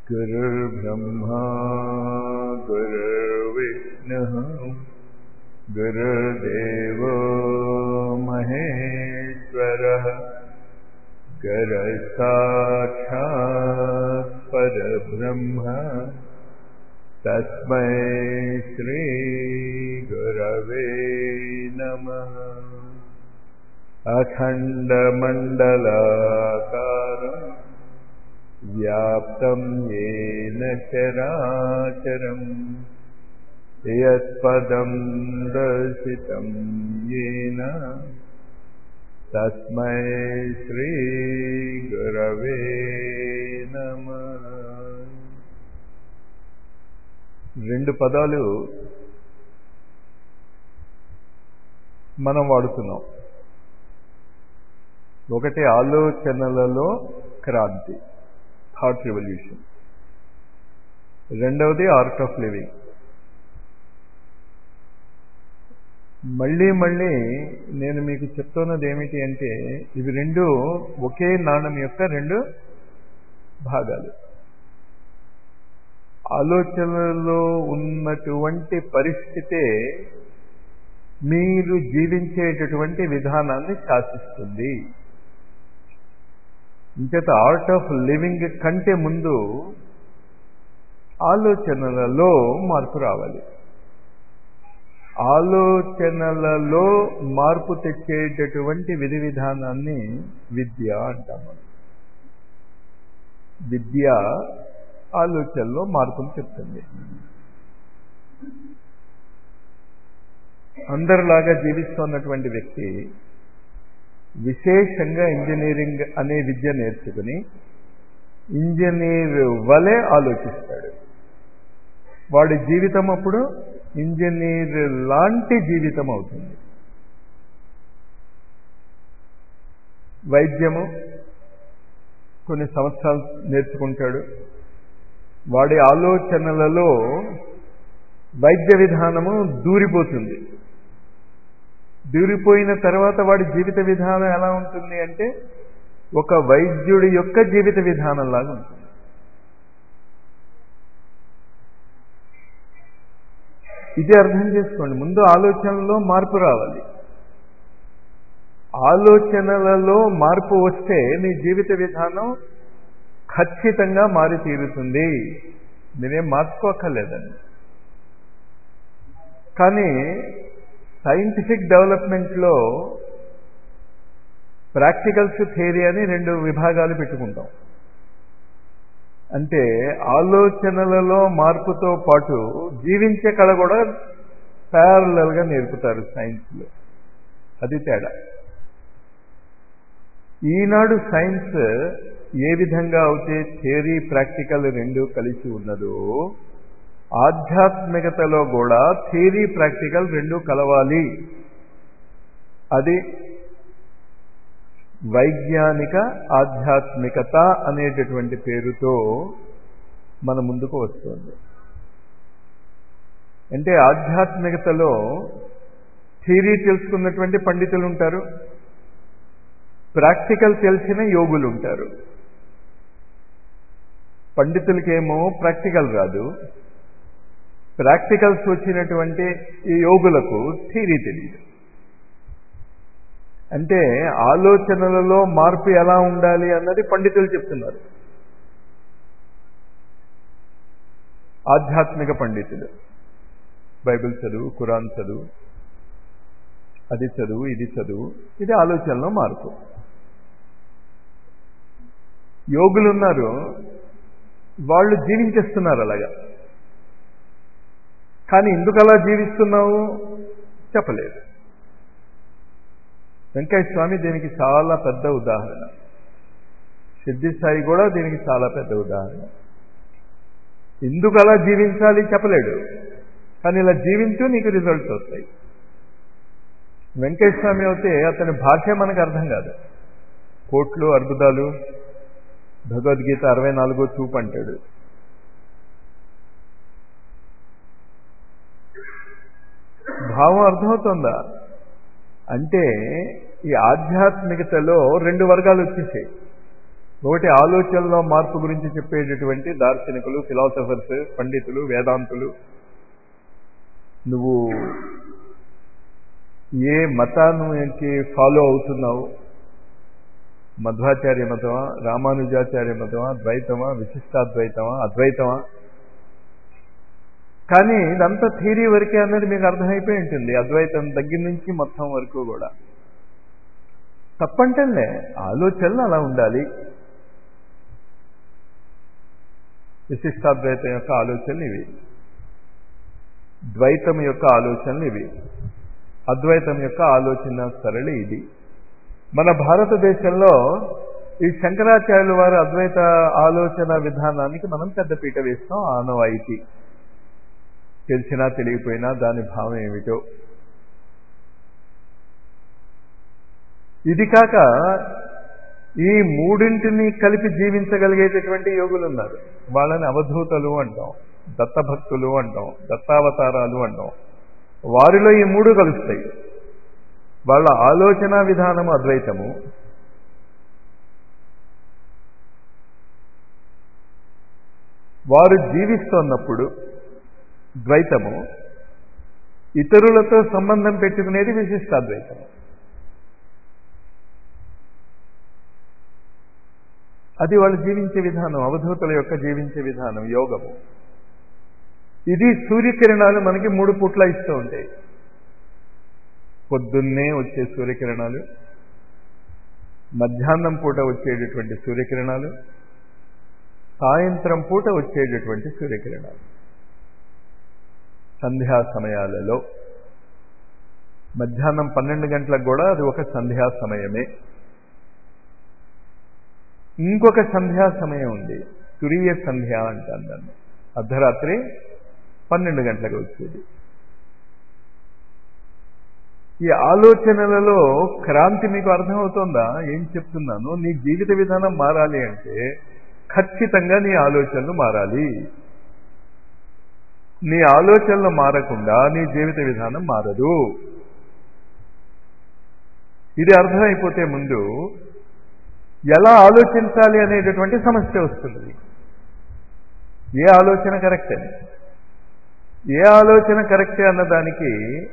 गुरुर्ब्रह्मा गुरुर्विष्णुः गुरुर्देवो महेश्वरः गुरसाक्षात् परब्रह्म तस्मै श्रीगुरवे नमः अखण्डमण्डलाकारम् व्याप्तं येन चराचरम् यत्पदं दर्शितं येन तस्मै श्रीगुरवे नमः రెండు పదాలు మనం వాడుతున్నాం ఒకటి ఆలోచనలలో క్రాంతి థాట్ రివల్యూషన్ రెండవది ఆర్ట్ ఆఫ్ లివింగ్ మళ్ళీ మళ్ళీ నేను మీకు చెప్తున్నది ఏమిటి అంటే ఇవి రెండు ఒకే నాణం యొక్క రెండు భాగాలు ఆలోచనలో ఉన్నటువంటి పరిస్థితే మీరు జీవించేటటువంటి విధానాన్ని శాసిస్తుంది ఇంచేత ఆర్ట్ ఆఫ్ లివింగ్ కంటే ముందు ఆలోచనలలో మార్పు రావాలి ఆలోచనలలో మార్పు తెచ్చేటటువంటి విధి విధానాన్ని విద్య అంటాము విద్య ఆలోచనలో మార్పును చెప్తుంది అందరిలాగా జీవిస్తున్నటువంటి వ్యక్తి విశేషంగా ఇంజనీరింగ్ అనే విద్య నేర్చుకుని ఇంజనీర్ వలె ఆలోచిస్తాడు వాడి జీవితం అప్పుడు ఇంజనీర్ లాంటి జీవితం అవుతుంది వైద్యము కొన్ని సంవత్సరాలు నేర్చుకుంటాడు వాడి ఆలోచనలలో వైద్య విధానము దూరిపోతుంది దూరిపోయిన తర్వాత వాడి జీవిత విధానం ఎలా ఉంటుంది అంటే ఒక వైద్యుడి యొక్క జీవిత విధానం లాగా ఉంటుంది ఇది అర్థం చేసుకోండి ముందు ఆలోచనలో మార్పు రావాలి ఆలోచనలలో మార్పు వస్తే మీ జీవిత విధానం ఖచ్చితంగా మారి తీరుతుంది మీరేం మార్చుకోక్కర్లేదండి కానీ సైంటిఫిక్ డెవలప్మెంట్లో ప్రాక్టికల్స్ థియరీ అని రెండు విభాగాలు పెట్టుకుంటాం అంటే ఆలోచనలలో మార్పుతో పాటు జీవించే కళ కూడా ప్యారలల్గా నేర్పుతారు సైన్స్లో అది తేడా ఈనాడు సైన్స్ ఏ విధంగా అయితే థియరీ ప్రాక్టికల్ రెండు కలిసి ఉన్నదో ఆధ్యాత్మికతలో కూడా థియరీ ప్రాక్టికల్ రెండు కలవాలి అది వైజ్ఞానిక ఆధ్యాత్మికత అనేటటువంటి పేరుతో మన ముందుకు వస్తుంది అంటే ఆధ్యాత్మికతలో థియరీ తెలుసుకున్నటువంటి పండితులు ఉంటారు ప్రాక్టికల్ తెలిసిన యోగులు ఉంటారు పండితులకేమో ప్రాక్టికల్ రాదు ప్రాక్టికల్స్ వచ్చినటువంటి ఈ యోగులకు థీరీ తెలియదు అంటే ఆలోచనలలో మార్పు ఎలా ఉండాలి అన్నది పండితులు చెప్తున్నారు ఆధ్యాత్మిక పండితులు బైబిల్ చదువు ఖురాన్ చదువు అది చదువు ఇది చదువు ఇది ఆలోచనలో మార్పు యోగులు ఉన్నారు వాళ్ళు జీవించేస్తున్నారు అలాగా కానీ ఎందుకు అలా జీవిస్తున్నావు చెప్పలేదు వెంకయ్య స్వామి దీనికి చాలా పెద్ద ఉదాహరణ సిద్ధి సాయి కూడా దీనికి చాలా పెద్ద ఉదాహరణ ఎందుకు అలా జీవించాలి చెప్పలేడు కానీ ఇలా జీవించు నీకు రిజల్ట్స్ వస్తాయి వెంకయ్య స్వామి అయితే అతని భాష మనకు అర్థం కాదు కోట్లు అద్భుతాలు భగవద్గీత అరవై నాలుగో చూపు అంటాడు భావం అర్థమవుతుందా అంటే ఈ ఆధ్యాత్మికతలో రెండు వర్గాలు వచ్చేసాయి ఒకటి ఆలోచనలో మార్పు గురించి చెప్పేటటువంటి దార్శనికులు ఫిలాసఫర్స్ పండితులు వేదాంతులు నువ్వు ఏ మతానికి ఫాలో అవుతున్నావు మధ్వాచార్య మతమా రామానుజాచార్య మతమా ద్వైతమా విశిష్టాద్వైతమా అద్వైతమా కానీ ఇదంతా థీరీ వరకే అన్నది మీకు అర్థమైపోయి ఉంటుంది అద్వైతం దగ్గర నుంచి మొత్తం వరకు కూడా తప్పంటేలే ఆలోచనలు అలా ఉండాలి విశిష్టాద్వైతం యొక్క ఆలోచనలు ఇవి ద్వైతం యొక్క ఆలోచనలు ఇవి అద్వైతం యొక్క ఆలోచన సరళి ఇది మన భారతదేశంలో ఈ శంకరాచార్యుల వారి అద్వైత ఆలోచన విధానానికి మనం పెద్దపీట వేస్తాం ఆనవాయితీ తెలిసినా తెలియపోయినా దాని భావం ఏమిటో ఇది కాక ఈ మూడింటిని కలిపి జీవించగలిగేటటువంటి యోగులు ఉన్నారు వాళ్ళని అవధూతలు అంటాం దత్తభక్తులు అంటాం దత్తావతారాలు అంటాం వారిలో ఈ మూడు కలుస్తాయి వాళ్ళ ఆలోచన విధానము అద్వైతము వారు జీవిస్తున్నప్పుడు ద్వైతము ఇతరులతో సంబంధం పెట్టుకునేది విశిష్టాద్వైతము అది వాళ్ళు జీవించే విధానం అవధూతుల యొక్క జీవించే విధానం యోగము ఇది సూర్యకిరణాలు మనకి మూడు పూట్ల ఇస్తూ ఉంటాయి పొద్దున్నే వచ్చే సూర్యకిరణాలు మధ్యాహ్నం పూట వచ్చేటటువంటి సూర్యకిరణాలు సాయంత్రం పూట వచ్చేటటువంటి సూర్యకిరణాలు సంధ్యా సమయాలలో మధ్యాహ్నం పన్నెండు గంటలకు కూడా అది ఒక సంధ్యా సమయమే ఇంకొక సంధ్యా సమయం ఉంది తురియ సంధ్య అంటాను దాన్ని అర్ధరాత్రి పన్నెండు గంటలకు వచ్చేది ఈ ఆలోచనలలో క్రాంతి మీకు అర్థమవుతోందా ఏం చెప్తున్నాను నీ జీవిత విధానం మారాలి అంటే ఖచ్చితంగా నీ ఆలోచనలు మారాలి నీ ఆలోచనలు మారకుండా నీ జీవిత విధానం మారదు ఇది అర్థమైపోతే ముందు ఎలా ఆలోచించాలి అనేటటువంటి సమస్య వస్తుంది ఏ ఆలోచన కరెక్ట్ అని ఏ ఆలోచన కరెక్టే అన్నదానికి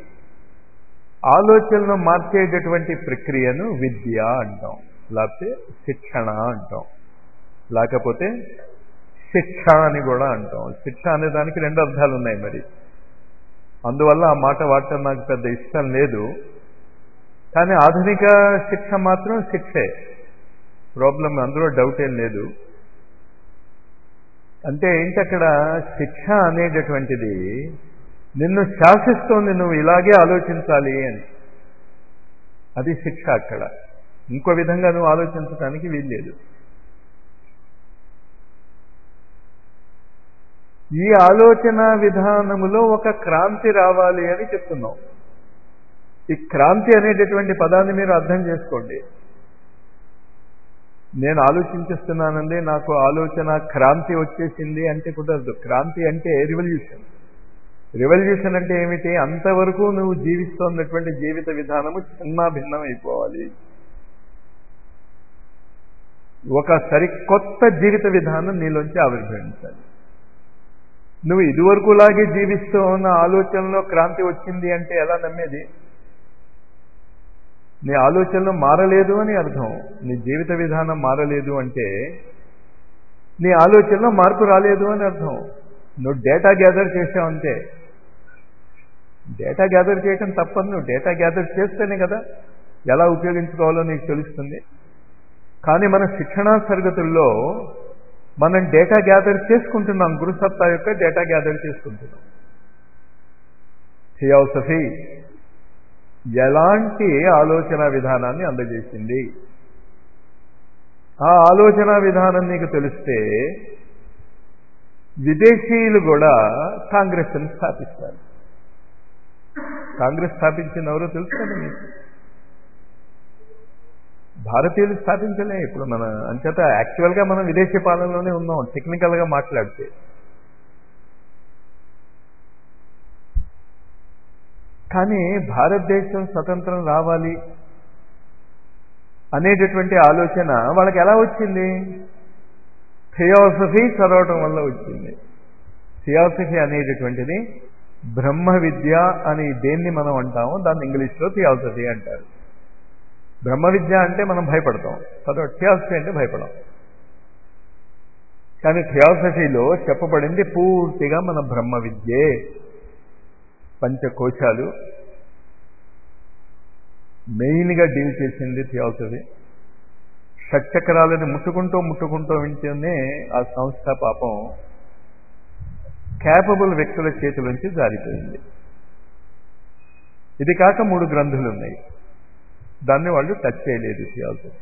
ఆలోచనను మార్చేటటువంటి ప్రక్రియను విద్య అంటాం లేకపోతే శిక్షణ అంటాం లేకపోతే శిక్ష అని కూడా అంటాం శిక్ష అనే దానికి రెండు అర్థాలు ఉన్నాయి మరి అందువల్ల ఆ మాట వాడటం నాకు పెద్ద ఇష్టం లేదు కానీ ఆధునిక శిక్ష మాత్రం శిక్షే ప్రాబ్లం అందులో డౌట్ ఏం లేదు అంటే ఏంటి అక్కడ శిక్ష అనేటటువంటిది నిన్ను శాసిస్తోంది నువ్వు ఇలాగే ఆలోచించాలి అని అది శిక్ష అక్కడ ఇంకో విధంగా నువ్వు ఆలోచించడానికి వీల్లేదు ఈ ఆలోచన విధానములో ఒక క్రాంతి రావాలి అని చెప్తున్నాం ఈ క్రాంతి అనేటటువంటి పదాన్ని మీరు అర్థం చేసుకోండి నేను ఆలోచించేస్తున్నానండి నాకు ఆలోచన క్రాంతి వచ్చేసింది అంటే కుదరదు క్రాంతి అంటే రివల్యూషన్ రివల్యూషన్ అంటే ఏమిటి అంతవరకు నువ్వు జీవిస్తున్నటువంటి జీవిత విధానము చిన్న భిన్నం అయిపోవాలి ఒక సరికొత్త జీవిత విధానం నీలోంచి ఆవిర్భవించాలి నువ్వు ఇదివరకులాగే జీవిస్తూ ఉన్న ఆలోచనలో క్రాంతి వచ్చింది అంటే ఎలా నమ్మేది నీ ఆలోచనలు మారలేదు అని అర్థం నీ జీవిత విధానం మారలేదు అంటే నీ ఆలోచనలో మార్పు రాలేదు అని అర్థం నువ్వు డేటా గ్యాదర్ చేసావంతే డేటా గ్యాదర్ చేయటం తప్పదు నువ్వు డేటా గ్యాదర్ చేస్తేనే కదా ఎలా ఉపయోగించుకోవాలో నీకు తెలుస్తుంది కానీ మన శిక్షణా తరగతుల్లో మనం డేటా గ్యాదర్ చేసుకుంటున్నాం గురుసత్తా యొక్క డేటా గ్యాదర్ చేసుకుంటున్నాం థియోసఫీ ఎలాంటి ఆలోచన విధానాన్ని అందజేసింది ఆ ఆలోచన విధానం నీకు తెలిస్తే విదేశీయులు కూడా కాంగ్రెస్ని స్థాపిస్తారు కాంగ్రెస్ స్థాపించిన ఎవరో తెలుసు కదా మీకు భారతీయులు స్థాపించలే ఇప్పుడు మన అంచేత యాక్చువల్గా మనం విదేశీ పాలనలోనే ఉన్నాం టెక్నికల్గా మాట్లాడితే కానీ భారతదేశం స్వతంత్రం రావాలి అనేటటువంటి ఆలోచన వాళ్ళకి ఎలా వచ్చింది థియాసఫీ చదవటం వల్ల వచ్చింది థియాసఫీ అనేటటువంటిది బ్రహ్మ విద్య అని దేన్ని మనం అంటామో దాన్ని ఇంగ్లీష్లో థియాసఫీ అంటారు బ్రహ్మ విద్య అంటే మనం భయపడతాం చదవ థియాసఫీ అంటే భయపడం కానీ థియాసఫీలో చెప్పబడింది పూర్తిగా మన బ్రహ్మ విద్యే పంచకోశాలు మెయిన్గా డీల్ చేసింది థియాసఫీ షట్చక్రాలని ముట్టుకుంటూ ముట్టుకుంటూ వింటూనే ఆ సంస్థ పాపం క్యాపబుల్ వ్యక్తుల చేతిలోంచి జారిపోయింది ఇది కాక మూడు గ్రంథులు ఉన్నాయి దాన్ని వాళ్ళు టచ్ చేయలేదు థియాసఫీ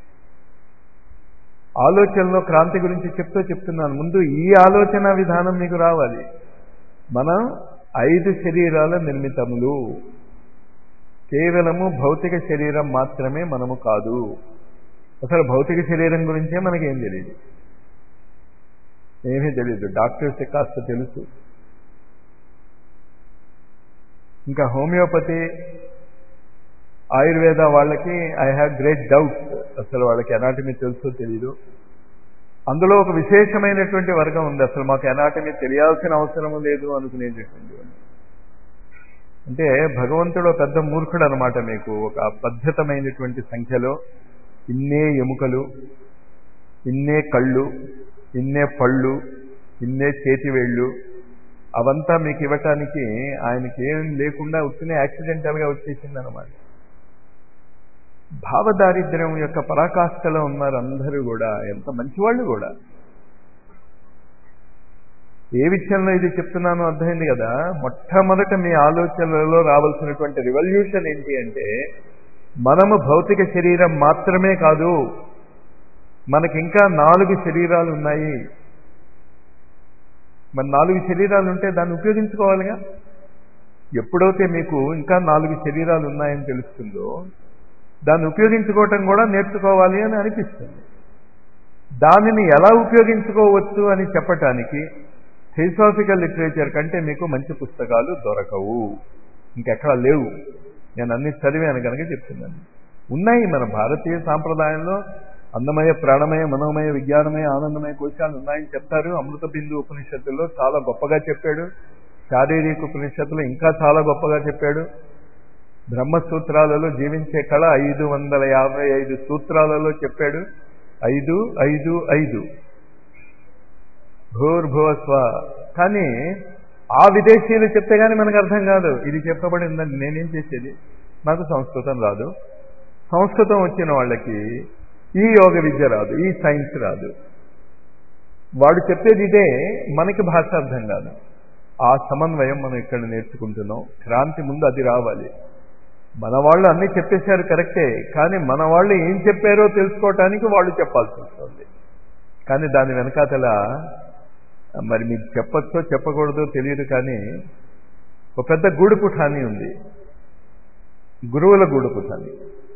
ఆలోచనలో క్రాంతి గురించి చెప్తూ చెప్తున్నాను ముందు ఈ ఆలోచన విధానం మీకు రావాలి మనం ఐదు శరీరాల నిర్మితములు కేవలము భౌతిక శరీరం మాత్రమే మనము కాదు అసలు భౌతిక శరీరం గురించే మనకేం తెలియదు ఏమీ తెలియదు డాక్టర్స్ కాస్త తెలుసు ఇంకా హోమియోపతి ఆయుర్వేద వాళ్ళకి ఐ హ్యావ్ గ్రేట్ డౌట్స్ అసలు వాళ్ళకి ఎనాటమీ తెలుసో తెలీదు అందులో ఒక విశేషమైనటువంటి వర్గం ఉంది అసలు మాకు ఎనాటమీ తెలియాల్సిన అవసరం లేదు అనుకునేటటువంటి అంటే భగవంతుడు పెద్ద మూర్ఖుడు అనమాట మీకు ఒక అబద్ధతమైనటువంటి సంఖ్యలో ఇన్నే ఎముకలు ఇన్నే కళ్ళు ఇన్నే పళ్ళు ఇన్నే చేతివేళ్ళు అవంతా మీకు ఇవ్వటానికి ఆయనకి ఏం లేకుండా ఉట్టినే యాక్సిడెంటల్గా వచ్చేసింది అనమాట భావదారిద్ర్యం యొక్క పరాకాష్ఠలో ఉన్నారు అందరూ కూడా ఎంత మంచివాళ్ళు కూడా ఏ విషయంలో ఇది చెప్తున్నానో అర్థమైంది కదా మొట్టమొదట మీ ఆలోచనలలో రావాల్సినటువంటి రివల్యూషన్ ఏంటి అంటే మనము భౌతిక శరీరం మాత్రమే కాదు మనకి ఇంకా నాలుగు శరీరాలు ఉన్నాయి మరి నాలుగు శరీరాలు ఉంటే దాన్ని ఉపయోగించుకోవాలిగా ఎప్పుడైతే మీకు ఇంకా నాలుగు శరీరాలు ఉన్నాయని తెలుస్తుందో దాన్ని ఉపయోగించుకోవటం కూడా నేర్చుకోవాలి అని అనిపిస్తుంది దానిని ఎలా ఉపయోగించుకోవచ్చు అని చెప్పటానికి థియోసాఫికల్ లిటరేచర్ కంటే మీకు మంచి పుస్తకాలు దొరకవు ఇంకెక్కడా లేవు నేను అన్ని చదివాను కనుక చెప్తున్నాను ఉన్నాయి మన భారతీయ సాంప్రదాయంలో అన్నమయ ప్రాణమయ మనోమయ విజ్ఞానమయ ఆనందమయ కోశాలు ఉన్నాయని చెప్తారు అమృత బిందు ఉపనిషత్తుల్లో చాలా గొప్పగా చెప్పాడు శారీరక ఉపనిషత్తులో ఇంకా చాలా గొప్పగా చెప్పాడు బ్రహ్మసూత్రాలలో జీవించే కళ ఐదు వందల యాభై ఐదు సూత్రాలలో చెప్పాడు ఐదు ఐదు ఐదు భూర్భువస్వ కానీ ఆ విదేశీయులు చెప్తే గానీ మనకు అర్థం కాదు ఇది చెప్పబడిందని నేనేం చేసేది నాకు సంస్కృతం రాదు సంస్కృతం వచ్చిన వాళ్ళకి ఈ యోగ విద్య రాదు ఈ సైన్స్ రాదు వాడు చెప్పేది ఇదే మనకి భాష అర్థం కాదు ఆ సమన్వయం మనం ఇక్కడ నేర్చుకుంటున్నాం క్రాంతి ముందు అది రావాలి మన వాళ్ళు అన్నీ చెప్పేశారు కరెక్టే కానీ మన వాళ్ళు ఏం చెప్పారో తెలుసుకోవటానికి వాళ్ళు చెప్పాల్సి వస్తుంది కానీ దాని వెనకాతల మరి మీకు చెప్పచ్చో చెప్పకూడదో తెలియదు కానీ ఒక పెద్ద గూడు పుఠాని ఉంది గురువుల గూడు పుఠాని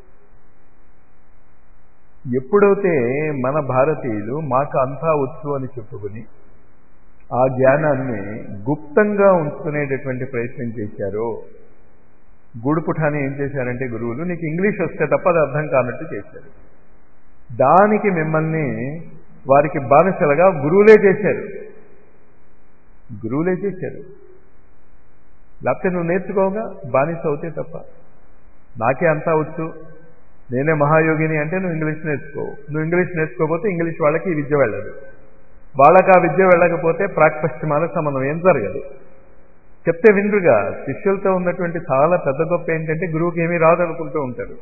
ఎప్పుడైతే మన భారతీయులు మాకు అంతా వచ్చు అని చెప్పుకుని ఆ జ్ఞానాన్ని గుప్తంగా ఉంచుకునేటటువంటి ప్రయత్నం చేశారో గూడుపుఠాని ఏం చేశారంటే గురువులు నీకు ఇంగ్లీష్ వస్తే తప్ప అది అర్థం కానట్టు చేశారు దానికి మిమ్మల్ని వారికి బానిసలుగా గురువులే చేశారు గురువులే చేశారు లేకపోతే నువ్వు నేర్చుకోగా బానిస అవుతే తప్ప నాకే అంతా వచ్చు నేనే మహాయోగిని అంటే నువ్వు ఇంగ్లీష్ నేర్చుకో నువ్వు ఇంగ్లీష్ నేర్చుకోకపోతే ఇంగ్లీష్ వాళ్ళకి ఈ విద్య వెళ్ళదు వాళ్ళకి ఆ విద్య వెళ్ళకపోతే ప్రాక్పశ్చిమాల సమన్వయం జరగదు చెప్తే వినరుగా శిష్యులతో ఉన్నటువంటి చాలా పెద్ద గొప్ప ఏంటంటే గురువుకి ఏమీ రాదనుకుంటూ ఉంటారు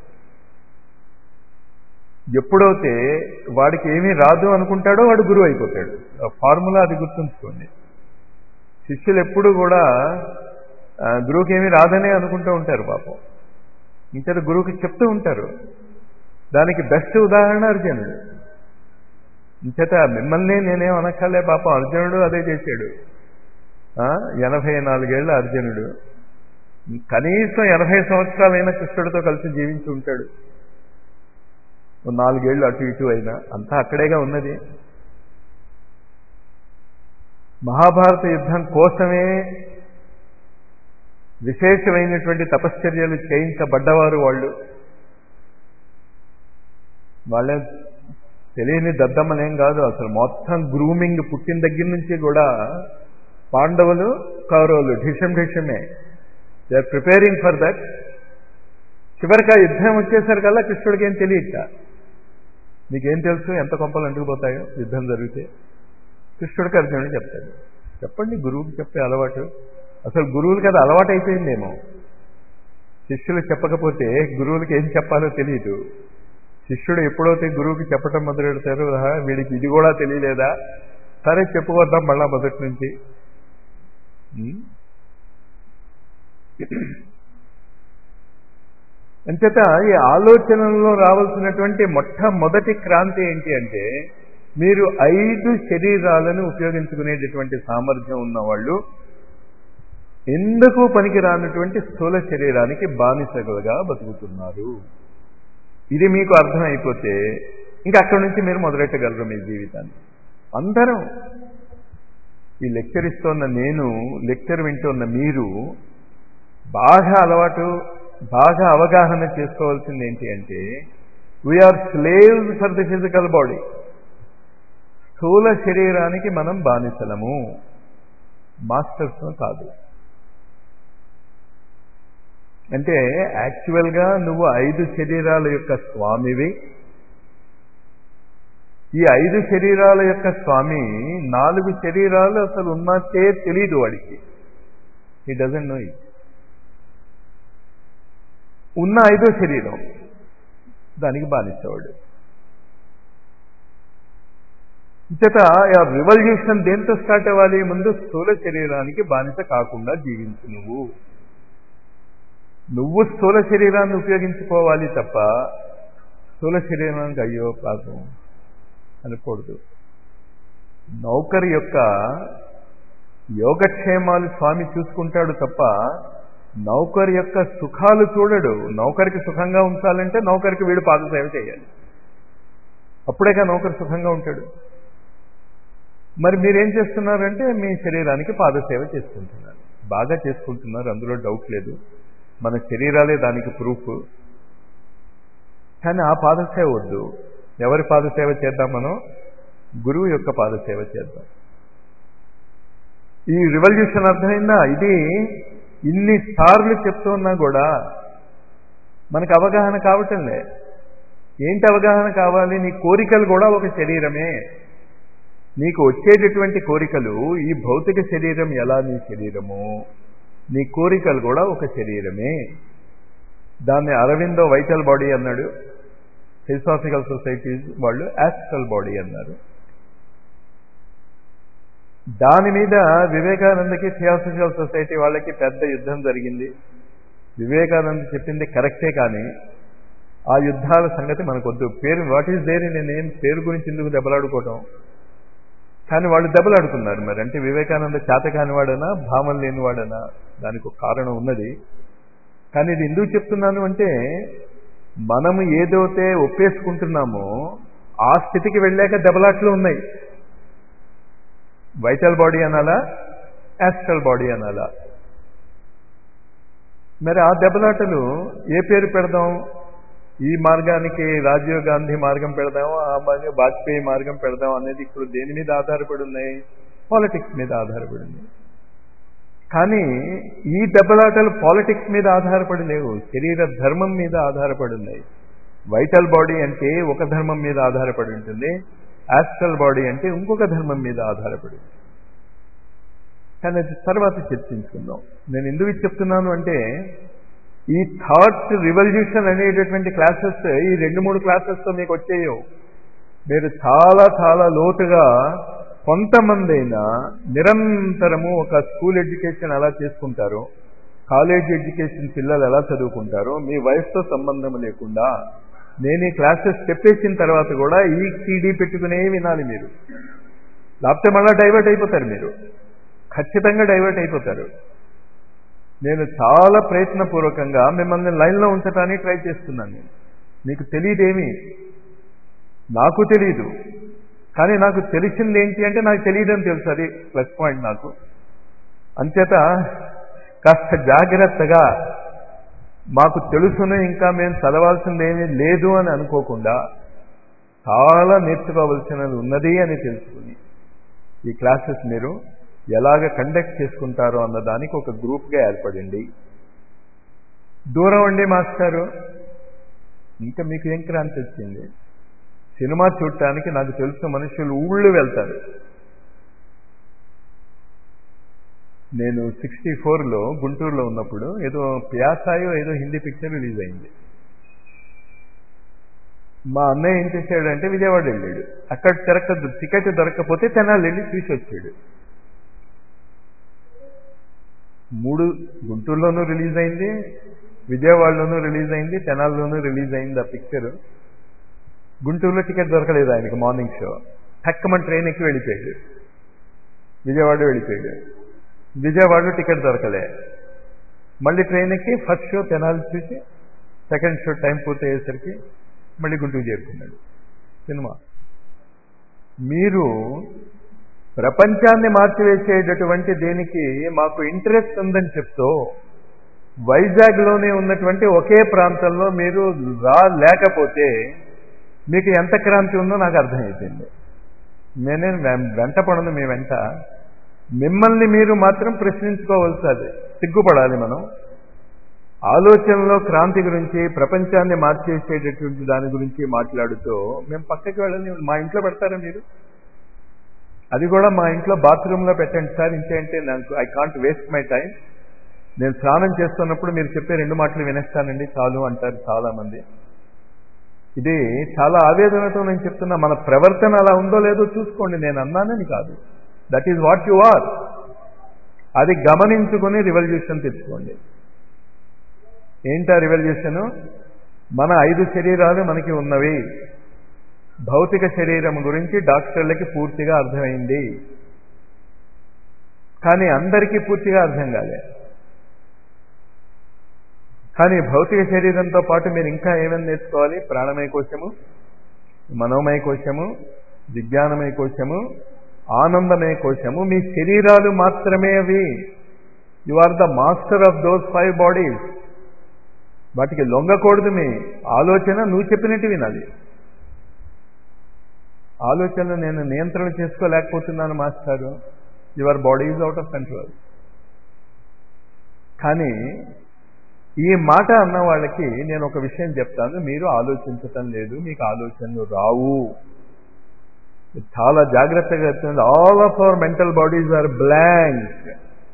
ఎప్పుడైతే వాడికి ఏమీ రాదు అనుకుంటాడో వాడు గురువు అయిపోతాడు ఫార్ములా అది గుర్తుంచుకోండి శిష్యులు ఎప్పుడు కూడా గురువుకి ఏమీ రాదనే అనుకుంటూ ఉంటారు పాపం ఇంతటి గురువుకి చెప్తూ ఉంటారు దానికి బెస్ట్ ఉదాహరణ అర్జునుడు ఇంచేత మిమ్మల్ని నేనేం అనక్కర్లే పాపం అర్జునుడు అదే చేశాడు ఎనభై నాలుగేళ్ల అర్జునుడు కనీసం ఎనభై సంవత్సరాలైనా కృష్ణుడితో కలిసి జీవించి ఉంటాడు నాలుగేళ్లు అటు ఇటు అయినా అంతా అక్కడేగా ఉన్నది మహాభారత యుద్ధం కోసమే విశేషమైనటువంటి తపశ్చర్యలు చేయించబడ్డవారు వాళ్ళు వాళ్ళే తెలియని దద్దమ్మలేం కాదు అసలు మొత్తం గ్రూమింగ్ పుట్టిన దగ్గర నుంచి కూడా పాండవులు కౌరవులు ఢిషం ఢిషమే they are preparing for that చివరికి ఆ యుద్ధం వచ్చేసరికల్లా కృష్ణుడికి ఏం తెలియట నీకేం తెలుసు ఎంత కొంపలు అంటుకుపోతాయో యుద్ధం జరిగితే కృష్ణుడికి అర్జునుడు చెప్తాడు చెప్పండి గురువుకి చెప్పే అలవాటు అసలు గురువులకి అది అలవాటు అయిపోయిందేమో శిష్యులు చెప్పకపోతే గురువులకి ఏం చెప్పాలో తెలియదు శిష్యుడు ఎప్పుడైతే గురువుకి చెప్పటం మొదలెడతారో "ఆహా, వీడికి ఇది కూడా తెలియలేదా సరే చెప్పుకొద్దాం మళ్ళా మొదటి నుంచి ఉం? అంచేత ఈ ఆలోచనల్లో రావాల్సినటువంటి మొట్టమొదటి క్రాంతి ఏంటి అంటే మీరు ఐదు శరీరాలను ఉపయోగించుకునేటటువంటి సామర్థ్యం ఉన్నవాళ్ళు ఎందుకు పనికి రానటువంటి స్థూల శరీరానికి బానిసలుగా బతుకుతున్నారు ఇది మీకు అర్థమైపోతే ఇంకా అక్కడి నుంచి మీరు మొదలెట్టగలరు మీ జీవితాన్ని అందరం ఈ లెక్చర్ ఇస్తున్న నేను లెక్చర్ వింటున్న మీరు బాగా అలవాటు బాగా అవగాహన చేసుకోవాల్సింది ఏంటి అంటే we are slaves for the physical body స్థూల శరీరానికి మనం బానిసలము మాస్టర్స్ కాదు అంటే యాక్చువల్గా నువ్వు ఐదు శరీరాల యొక్క స్వామివి ఈ ఐదు శరీరాల యొక్క స్వామి నాలుగు శరీరాలు అసలు ఉన్నట్టే తెలియదు వాడికి ఈ డజన్ నో ఇట్ ఉన్న ఐదో శరీరం దానికి బానిసేవాడు చేత రివల్యూషన్ దేంతో స్టార్ట్ అవ్వాలి ముందు స్థూల శరీరానికి బానిస కాకుండా జీవించు నువ్వు నువ్వు స్థూల శరీరాన్ని ఉపయోగించుకోవాలి తప్ప స్థూల శరీరానికి అయ్యో పాపం అనకూడదు నౌకరి యొక్క యోగక్షేమాలు స్వామి చూసుకుంటాడు తప్ప నౌకరి యొక్క సుఖాలు చూడడు నౌకరికి సుఖంగా ఉంచాలంటే నౌకరికి వీడు పాదసేవ చేయాలి అప్పుడేగా నౌకరు సుఖంగా ఉంటాడు మరి మీరేం చేస్తున్నారంటే మీ శరీరానికి పాదసేవ చేసుకుంటున్నారు బాగా చేసుకుంటున్నారు అందులో డౌట్ లేదు మన శరీరాలే దానికి ప్రూఫ్ కానీ ఆ పాదసేవ వద్దు ఎవరి పాదసేవ చేద్దాం మనం గురువు యొక్క పాదసేవ చేద్దాం ఈ రివల్యూషన్ అర్థమైందా ఇది ఇన్ని సార్లు చెప్తున్నా కూడా మనకు అవగాహన కావటంలే ఏంటి అవగాహన కావాలి నీ కోరికలు కూడా ఒక శరీరమే నీకు వచ్చేటటువంటి కోరికలు ఈ భౌతిక శరీరం ఎలా నీ శరీరము నీ కోరికలు కూడా ఒక శరీరమే దాన్ని అరవిందో వైటల్ బాడీ అన్నాడు ఫిలసాఫికల్ సొసైటీస్ వాళ్ళు యాస్ట్రల్ బాడీ అన్నారు దాని మీద వివేకానందకి థియాసఫికల్ సొసైటీ వాళ్ళకి పెద్ద యుద్ధం జరిగింది వివేకానంద చెప్పింది కరెక్టే కానీ ఆ యుద్ధాల సంగతి మనకొద్దు పేరు what is there in name పేరు గురించి ఎందుకు దెబ్బలాడుకోవటం కానీ వాళ్ళు దెబ్బలాడుకున్నారు మరి అంటే వివేకానంద చేత కానివాడనా భావం లేనివాడనా దానికి ఒక కారణం ఉన్నది కానీ ఇది ఎందుకు చెప్తున్నాను అంటే మనము ఏదైతే ఒప్పేసుకుంటున్నామో ఆ స్థితికి వెళ్ళాక దెబ్బలాట్లు ఉన్నాయి వైటల్ బాడీ అనాలా యాస్ట్రల్ బాడీ అనాలా మరి ఆ దెబ్బలాటలు ఏ పేరు పెడదాం ఈ మార్గానికి రాజీవ్ గాంధీ మార్గం పెడదాం ఆ మార్గం వాజ్పేయి మార్గం పెడదాం అనేది ఇప్పుడు దేని మీద ఆధారపడి ఉన్నాయి పాలిటిక్స్ మీద ఆధారపడి ఉన్నాయి కానీ ఈ దెబ్బలాటలు పాలిటిక్స్ మీద ఆధారపడి లేవు శరీర ధర్మం మీద ఆధారపడి ఉన్నాయి వైటల్ బాడీ అంటే ఒక ధర్మం మీద ఆధారపడి ఉంటుంది యాస్ట్రల్ బాడీ అంటే ఇంకొక ధర్మం మీద ఆధారపడి కానీ అది తర్వాత చర్చించుకుందాం నేను ఎందుకు ఇది చెప్తున్నాను అంటే ఈ థాట్ రివల్యూషన్ అనేటటువంటి క్లాసెస్ ఈ రెండు మూడు క్లాసెస్తో మీకు వచ్చేయో మీరు చాలా చాలా లోతుగా కొంతమంది అయినా నిరంతరము ఒక స్కూల్ ఎడ్యుకేషన్ ఎలా చేసుకుంటారో కాలేజ్ ఎడ్యుకేషన్ పిల్లలు ఎలా చదువుకుంటారో మీ వయసుతో సంబంధం లేకుండా నేను ఈ క్లాసెస్ చెప్పేసిన తర్వాత కూడా ఈ సీడీ పెట్టుకునే వినాలి మీరు లేకపోతే మళ్ళీ డైవర్ట్ అయిపోతారు మీరు ఖచ్చితంగా డైవర్ట్ అయిపోతారు నేను చాలా ప్రయత్నపూర్వకంగా మిమ్మల్ని లైన్లో ఉంచడానికి ట్రై చేస్తున్నాను నేను మీకు తెలియదేమి నాకు తెలియదు కానీ నాకు తెలిసింది ఏంటి అంటే నాకు తెలియదని తెలుసు అది ప్లస్ పాయింట్ నాకు అంచేత కాస్త జాగ్రత్తగా మాకు తెలుసును ఇంకా మేము చదవాల్సింది ఏమీ లేదు అని అనుకోకుండా చాలా నేర్చుకోవలసినది ఉన్నది అని తెలుసుకుని ఈ క్లాసెస్ మీరు ఎలాగ కండక్ట్ చేసుకుంటారో అన్న దానికి ఒక గ్రూప్గా ఏర్పడండి దూరం అండి మాస్టారు ఇంకా మీకు ఏం క్రాంతి వచ్చింది సినిమా చూడటానికి నాకు తెలుసు మనుషులు ఊళ్ళు వెళ్తారు నేను సిక్స్టీ ఫోర్లో గుంటూరులో ఉన్నప్పుడు ఏదో ప్యాసాయో ఏదో హిందీ పిక్చర్ రిలీజ్ అయింది మా అన్నయ్య ఏం చేశాడంటే విజయవాడ వెళ్ళాడు అక్కడ తిరక టికెట్ దొరకకపోతే తెనాలి వెళ్ళి చూసి వచ్చాడు మూడు గుంటూరులోనూ రిలీజ్ అయింది విజయవాడలోనూ రిలీజ్ అయింది తెనాల్లోనూ రిలీజ్ అయింది ఆ పిక్చర్ గుంటూరులో టికెట్ దొరకలేదు ఆయనకి మార్నింగ్ షో టక్కమని ట్రైన్ ఎక్కి వెళ్ళిపోయాడు విజయవాడ వెళ్ళిపోయాడు విజయవాడలో టికెట్ దొరకలే మళ్ళీ ట్రైన్ ఎక్కి ఫస్ట్ షో తెనాలి చూసి సెకండ్ షో టైం పూర్తి అయ్యేసరికి మళ్ళీ గుంటూరు చేరుకున్నాడు సినిమా మీరు ప్రపంచాన్ని మార్చివేసేటటువంటి దేనికి మాకు ఇంట్రెస్ట్ ఉందని చెప్తూ వైజాగ్లోనే ఉన్నటువంటి ఒకే ప్రాంతంలో మీరు రా లేకపోతే మీకు ఎంత క్రాంతి ఉందో నాకు అర్థమైపోయింది నేనే వెంట పడను మీ వెంట మిమ్మల్ని మీరు మాత్రం ప్రశ్నించుకోవాల్సి సిగ్గుపడాలి మనం ఆలోచనలో క్రాంతి గురించి ప్రపంచాన్ని మార్చేసేటటువంటి దాని గురించి మాట్లాడుతూ మేము పక్కకి వెళ్ళని మా ఇంట్లో పెడతారా మీరు అది కూడా మా ఇంట్లో బాత్రూంలో పెట్టండి సార్ ఇంకేంటే నాకు I can't waste my time నేను స్నానం చేస్తున్నప్పుడు మీరు చెప్పే రెండు మాటలు వినేస్తానండి చాలు అంటారు చాలా మంది ఇది చాలా ఆవేదనతో నేను చెప్తున్నా మన ప్రవర్తన అలా ఉందో లేదో చూసుకోండి నేను అన్నానని కాదు that is what you are అది గమనించుకుని రివల్యూషన్ తెచ్చుకోండి ఏంటా రివల్యూషను మన ఐదు శరీరాలు మనకి ఉన్నవి భౌతిక శరీరం గురించి డాక్టర్లకి పూర్తిగా అర్థమైంది కానీ అందరికీ పూర్తిగా అర్థం కాలే కానీ భౌతిక శరీరంతో పాటు మీరు ఇంకా ఏమేమి నేర్చుకోవాలి ప్రాణమయ కోశము మనోమయ కోశము విజ్ఞానమయ కోశము ఆనందమయ కోశము మీ శరీరాలు మాత్రమే అవి you are the master of those five bodies వాటికి లొంగకూడదు మీ ఆలోచన నువ్వు చెప్పినట్టు వినాలి ఆలోచనలు నేను నియంత్రణ చేసుకోలేకపోతున్నాను మాస్టారు your body is out of control కానీ ఈ మాట అన్న వాళ్ళకి నేను ఒక విషయం చెప్తాను మీరు ఆలోచించటం లేదు మీకు ఆలోచనలు రావు చాలా జాగ్రత్తగా చెప్తుంది all of our mental bodies are blank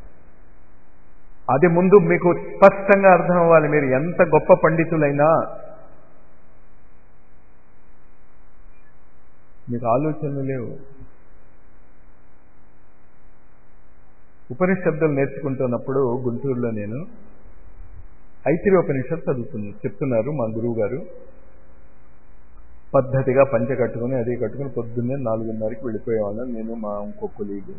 అది ముందు మీకు స్పష్టంగా అర్థం అవ్వాలి మీరు ఎంత గొప్ప పండితులైనా మీకు ఆలోచనలు లేవు ఉపనిషత్తులు నేర్చుకుంటున్నప్పుడు గుంటూరులో నేను ఐతిరి ఉపనిషత్తు చదువుతుంది చెప్తున్నారు మా గురువు గారు పద్ధతిగా పంచ కట్టుకుని అది కట్టుకుని పొద్దున్నే నాలుగున్నరకి వెళ్ళిపోయేవాళ్ళం నేను మా ఇంకో కొలీగు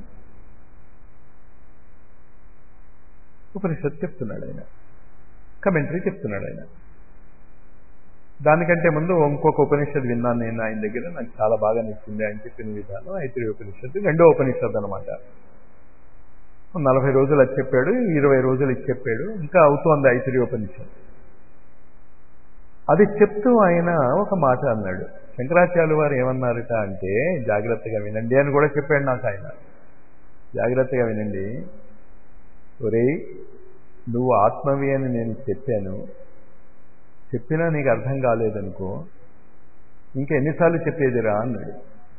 ఉపనిషత్తు చెప్తున్నాడు ఆయన కమెంటరీ చెప్తున్నాడు ఆయన దానికంటే ముందు ఇంకొక ఉపనిషత్తు విన్నాను నేను ఆయన దగ్గర నాకు చాలా బాగా నచ్చింది ఆయన చెప్పిన విధానం ఐతిరి ఉపనిషత్తు రెండో ఉపనిషత్తు అనమాట నలభై రోజులు అది చెప్పాడు ఇరవై రోజులు ఇది చెప్పాడు ఇంకా అవుతోంది ఐతిరి ఉపనిషత్తు అది చెప్తూ ఆయన ఒక మాట అన్నాడు శంకరాచార్య వారు ఏమన్నారట అంటే జాగ్రత్తగా వినండి అని కూడా చెప్పాడు నాకు ఆయన జాగ్రత్తగా వినండి ఒరే నువ్వు ఆత్మవి అని నేను చెప్పాను చెప్పినా నీకు అర్థం కాలేదనుకో ఇంకా ఎన్నిసార్లు చెప్పేదిరా అన్నాడు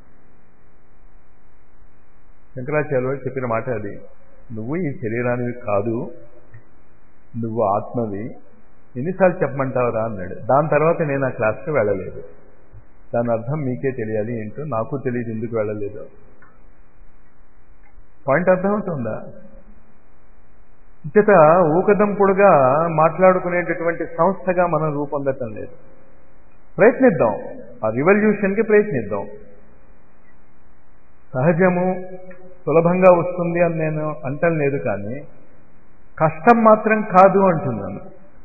శంకరాచార్య వారు చెప్పిన మాట అది నువ్వు ఈ శరీరానివి కాదు నువ్వు ఆత్మవి ఎన్నిసార్లు చెప్పమంటావురా అన్నాడు దాని తర్వాత నేను ఆ క్లాస్కి వెళ్ళలేదు దాని అర్థం మీకే తెలియాలి ఏంటో నాకు తెలియదు ఎందుకు వెళ్ళలేదు పాయింట్ అర్థమవుతుందా ఇచ్చట ఊకదంపుడుగా మాట్లాడుకునేటటువంటి సంస్థగా మనం రూపొందటం లేదు ప్రయత్నిద్దాం ఆ రివల్యూషన్కి ప్రయత్నిద్దాం సహజము సులభంగా వస్తుంది అని నేను అంటం లేదు కానీ కష్టం మాత్రం కాదు అంటున్నాను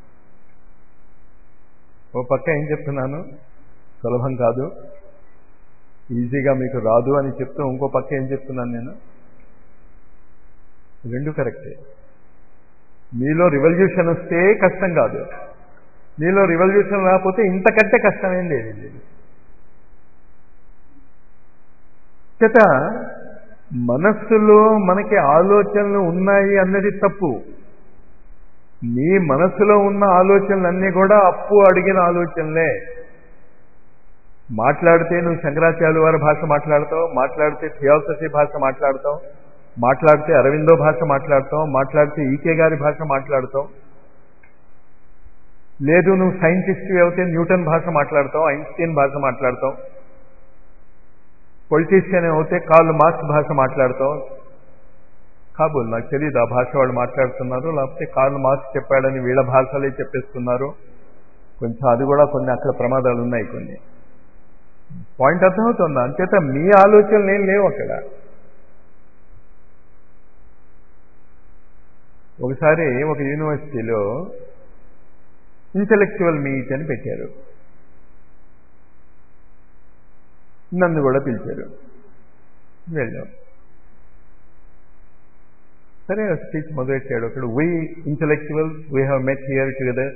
ఓ పక్క ఏం చెప్తున్నాను సులభం కాదు ఈజీగా మీకు రాదు అని చెప్తూ ఇంకో పక్క ఏం చెప్తున్నాను నేను రెండు కరెక్టే మీలో రివల్యూషన్ వస్తే కష్టం కాదు మీలో రివల్యూషన్ రాకపోతే ఇంతకంటే కష్టమేం లేదు అంచేత మనస్సులో మనకి ఆలోచనలు ఉన్నాయి అన్నది తప్పు నీ మనసులో ఉన్న ఆలోచనలన్నీ కూడా అప్పు అడిగిన ఆలోచనలే మాట్లాడితే నువ్వు శంకరాచార్య వారి భాష మాట్లాడతావు మాట్లాడితే థియాసఫీ భాష మాట్లాడతావు మాట్లాడితే అరవిందో భాష మాట్లాడతావు మాట్లాడితే ఈకే గారి భాష మాట్లాడతావు లేదు నువ్వు సైంటిస్ట్ అయితే న్యూటన్ భాష మాట్లాడతావు ఐన్స్టీన్ భాష మాట్లాడతావు పొలిటీషియన్ అయితే కార్ల్ మార్క్స్ భాష మాట్లాడతావు కాబోలు నాకు తెలియదు ఆ భాష వాళ్ళు మాట్లాడుతున్నారు లేకపోతే కార్ల్ మార్క్స్ చెప్పాడని వీళ్ళ భాషలే చెప్పేస్తున్నారు కొంచెం అది కూడా కొన్ని అక్కడ ప్రమాదాలు ఉన్నాయి కొన్ని పాయింట్ అర్థమవుతుందా అంచేత మీ ఆలోచనలు ఏం లేవు అక్కడ ఒకసారి ఒక యూనివర్సిటీలో ఇంటలెక్చువల్ మీట్ అని పెట్టారు నన్ను కూడా పిలిచారు వెళ్ళాం సరే స్పీచ్ మొదలెట్టాడు ఒకడు we intellectual we have met here together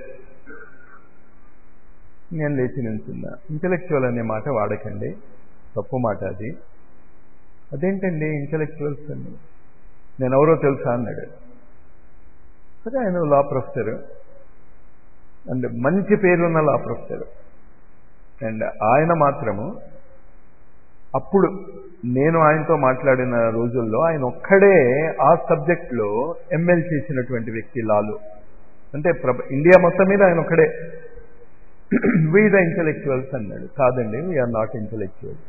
నేను లేచి నిల్చున్నా ఇంటలెక్చువల్ అనే మాట వాడకండి తప్పు మాట అది అదేంటండి ఇంటలెక్చువల్స్ అండి నేను ఎవరో తెలుసా అన్నాడు సరే ఆయన లా ప్రొఫెసర్ అండ్ మంచి పేరున్న లా ప్రొఫెసర్ అండ్ ఆయన మాత్రము అప్పుడు నేను ఆయనతో మాట్లాడిన రోజుల్లో ఆయన ఒక్కడే ఆ సబ్జెక్ట్లో ఎంఎల్ చేసినటువంటి వ్యక్తి లాలు అంటే ఇండియా మొత్తం మీద ఆయన ఒక్కడే వీ ద ఇంటలెక్చువల్స్ అన్నాడు కాదండి వీఆర్ నాట్ ఇంటలెక్చువల్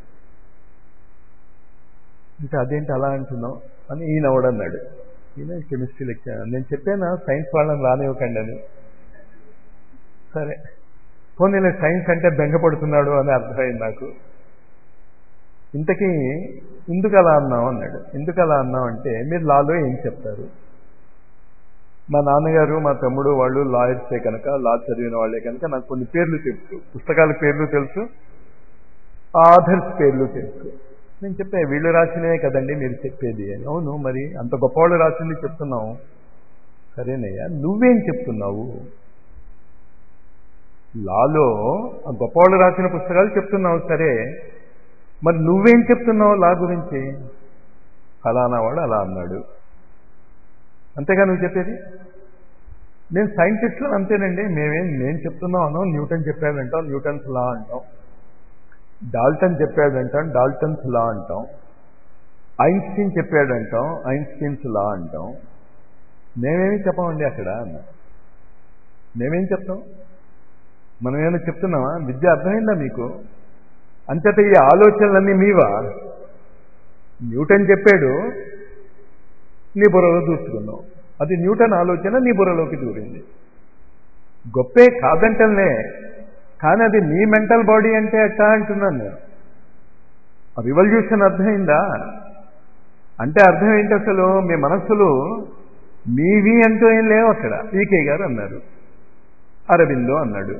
అంటే అదేంటి అలా అంటున్నావు అని ఈయన అన్నాడు ఈయన కెమిస్ట్రీ లెక్చర్ నేను చెప్పానా సైన్స్ వాళ్ళని రానివ్వకండి అని సరే పోనీ సైన్స్ అంటే బెంగపడుతున్నాడు అని అర్థమైంది నాకు ఇంతకీ ఎందుకు అలా అన్నావు అన్నాడు ఎందుకు అలా అన్నావు అంటే మీరు లాలో ఏం చెప్తారు మా నాన్నగారు మా తమ్ముడు వాళ్ళు లాయర్సే కనుక లా చదివిన వాళ్ళే కనుక నాకు కొన్ని పేర్లు తెలుసు పుస్తకాల పేర్లు తెలుసు ఆథర్స్ పేర్లు తెలుసు నేను చెప్పే వీళ్ళు రాసినవే కదండి మీరు చెప్పేది అవును మరి అంత గొప్పవాళ్ళు రాసింది చెప్తున్నావు సరేనయ్యా నువ్వేం చెప్తున్నావు లాలో ఆ గొప్పవాళ్ళు రాసిన పుస్తకాలు చెప్తున్నావు సరే మరి నువ్వేం చెప్తున్నావు లా గురించి ఫలానా వాడు అలా అన్నాడు అంతేగా నువ్వు చెప్పేది నేను సైంటిస్టులు అంతేనండి మేమేం నేను చెప్తున్నాను న్యూటన్ చెప్పాడంటాం న్యూటన్స్ లా అంటాం డాల్టన్ చెప్పాడంటాం డాల్టన్స్ లా అంటాం ఐన్స్టీన్ చెప్పాడంటాం ఐన్స్టీన్స్ లా అంటాం మేమేమి చెప్పమండి అక్కడ మేమేం చెప్తాం మనం ఏమైనా చెప్తున్నామా విద్య అర్థమైందా మీకు అంతట ఈ ఆలోచనలన్నీ మీవా న్యూటన్ చెప్పాడు నీ బుర్రలో దూసుకున్నావు అది న్యూటన్ ఆలోచన నీ బుర్రలోకి దూరింది గొప్పే కాదంటలే కానీ అది నీ మెంటల్ బాడీ అంటే ఎట్టా అంటున్నాను నేను రివల్యూషన్ అర్థమైందా అంటే అర్థం ఏంటి అసలు మీ మనస్సులు మీవి అంటూ ఏం లేవు అక్కడ పీకే గారు అన్నారు అరవిందో అన్నాడు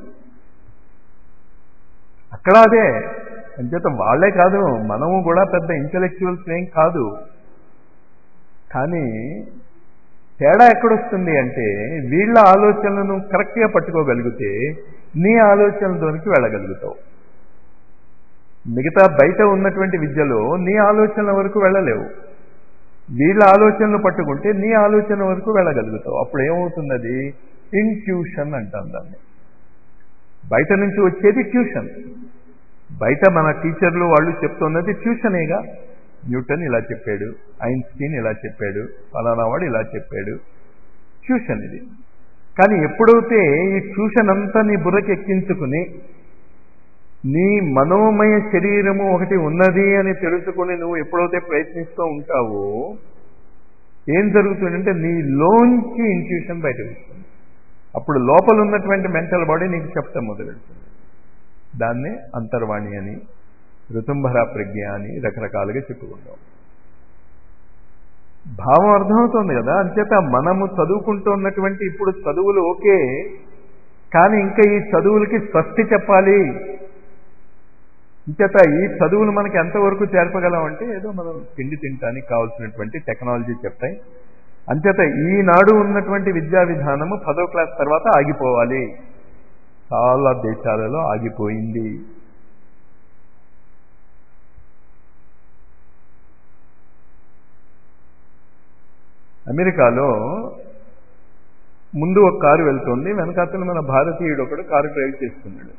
అక్కడ అదే అంచేత వాళ్లే కాదు మనము కూడా పెద్ద ఇంటలెక్చువల్స్ ఏం కాదు కానీ తేడా ఎక్కడొస్తుంది అంటే వీళ్ళ ఆలోచనలను కరెక్ట్గా పట్టుకోగలిగితే నీ ఆలోచనలతోనికి వెళ్ళగలుగుతావు మిగతా బయట ఉన్నటువంటి విద్యలో నీ ఆలోచనల వరకు వెళ్ళలేవు వీళ్ళ ఆలోచనలు పట్టుకుంటే నీ ఆలోచన వరకు వెళ్ళగలుగుతావు అప్పుడు ఏమవుతున్నది ఇంట్యూషన్ అంటాం దాన్ని బయట నుంచి వచ్చేది ట్యూషన్ బయట మన టీచర్లు వాళ్ళు చెప్తున్నది ట్యూషనేగా న్యూటన్ ఇలా చెప్పాడు ఐన్స్టీన్ ఇలా చెప్పాడు ఫలానా వాడు ఇలా చెప్పాడు ట్యూషన్ ఇది కానీ ఎప్పుడైతే ఈ ట్యూషన్ అంతా నీ బుర్రకి ఎక్కించుకుని నీ మనోమయ శరీరము ఒకటి ఉన్నది అని తెలుసుకుని నువ్వు ఎప్పుడైతే ప్రయత్నిస్తూ ఉంటావో ఏం జరుగుతుందంటే నీ లోంచి ఇంట్యూషన్ బయటకు వస్తుంది అప్పుడు లోపల ఉన్నటువంటి మెంటల్ బాడీ నీకు చెప్తాం మొదలెడుతుంది దాన్నే అంతర్వాణి అని ఋతుంభర ప్రజ్ఞ అని రకరకాలుగా చెప్పుకుంటాం భావం అర్థమవుతుంది కదా అంచేత మనము చదువుకుంటున్నటువంటి ఇప్పుడు చదువులు ఓకే కానీ ఇంకా ఈ చదువులకి స్వస్తి చెప్పాలి ఇంచేత ఈ చదువులు మనకి ఎంతవరకు చేర్పగలం అంటే ఏదో మనం తిండి తినడానికి కావాల్సినటువంటి టెక్నాలజీ చెప్తాయి అంచేత ఈనాడు ఉన్నటువంటి విద్యా విధానము పదో క్లాస్ తర్వాత ఆగిపోవాలి చాలా దేశాలలో ఆగిపోయింది అమెరికాలో ముందు ఒక కారు వెళ్తుంది వెనకాతల మన భారతీయుడు ఒకడు కారు డ్రైవ్ చేస్తున్నాడు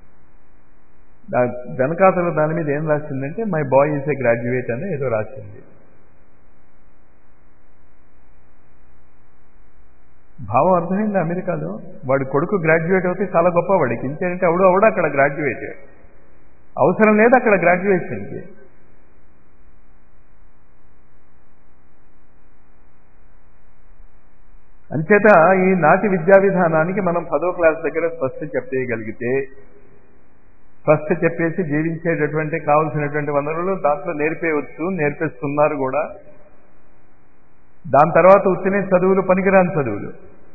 వెనకాతల దాని మీద ఏం రాసిందంటే my boy is a graduate అని ఏదో రాసింది భావం అర్థమైంది అమెరికాలో వాడి కొడుకు గ్రాడ్యుయేట్ అవుతే చాలా గొప్ప వాడికి ఇంకేంటంటే అవడు అవడు అక్కడ గ్రాడ్యుయేట్ అవసరం లేదు అక్కడ గ్రాడ్యుయేషన్కి అంచేత ఈ నాటి విద్యా విధానానికి మనం పదో క్లాస్ దగ్గర ఫస్ట్ చెప్పేయగలిగితే ఫస్ట్ చెప్పేసి జీవించేటటువంటి కావలసినటువంటి వనరులు దాంట్లో నేర్పేయవచ్చు నేర్పిస్తున్నారు కూడా దాని తర్వాత వచ్చిన చదువులు పనికిరాని చదువులు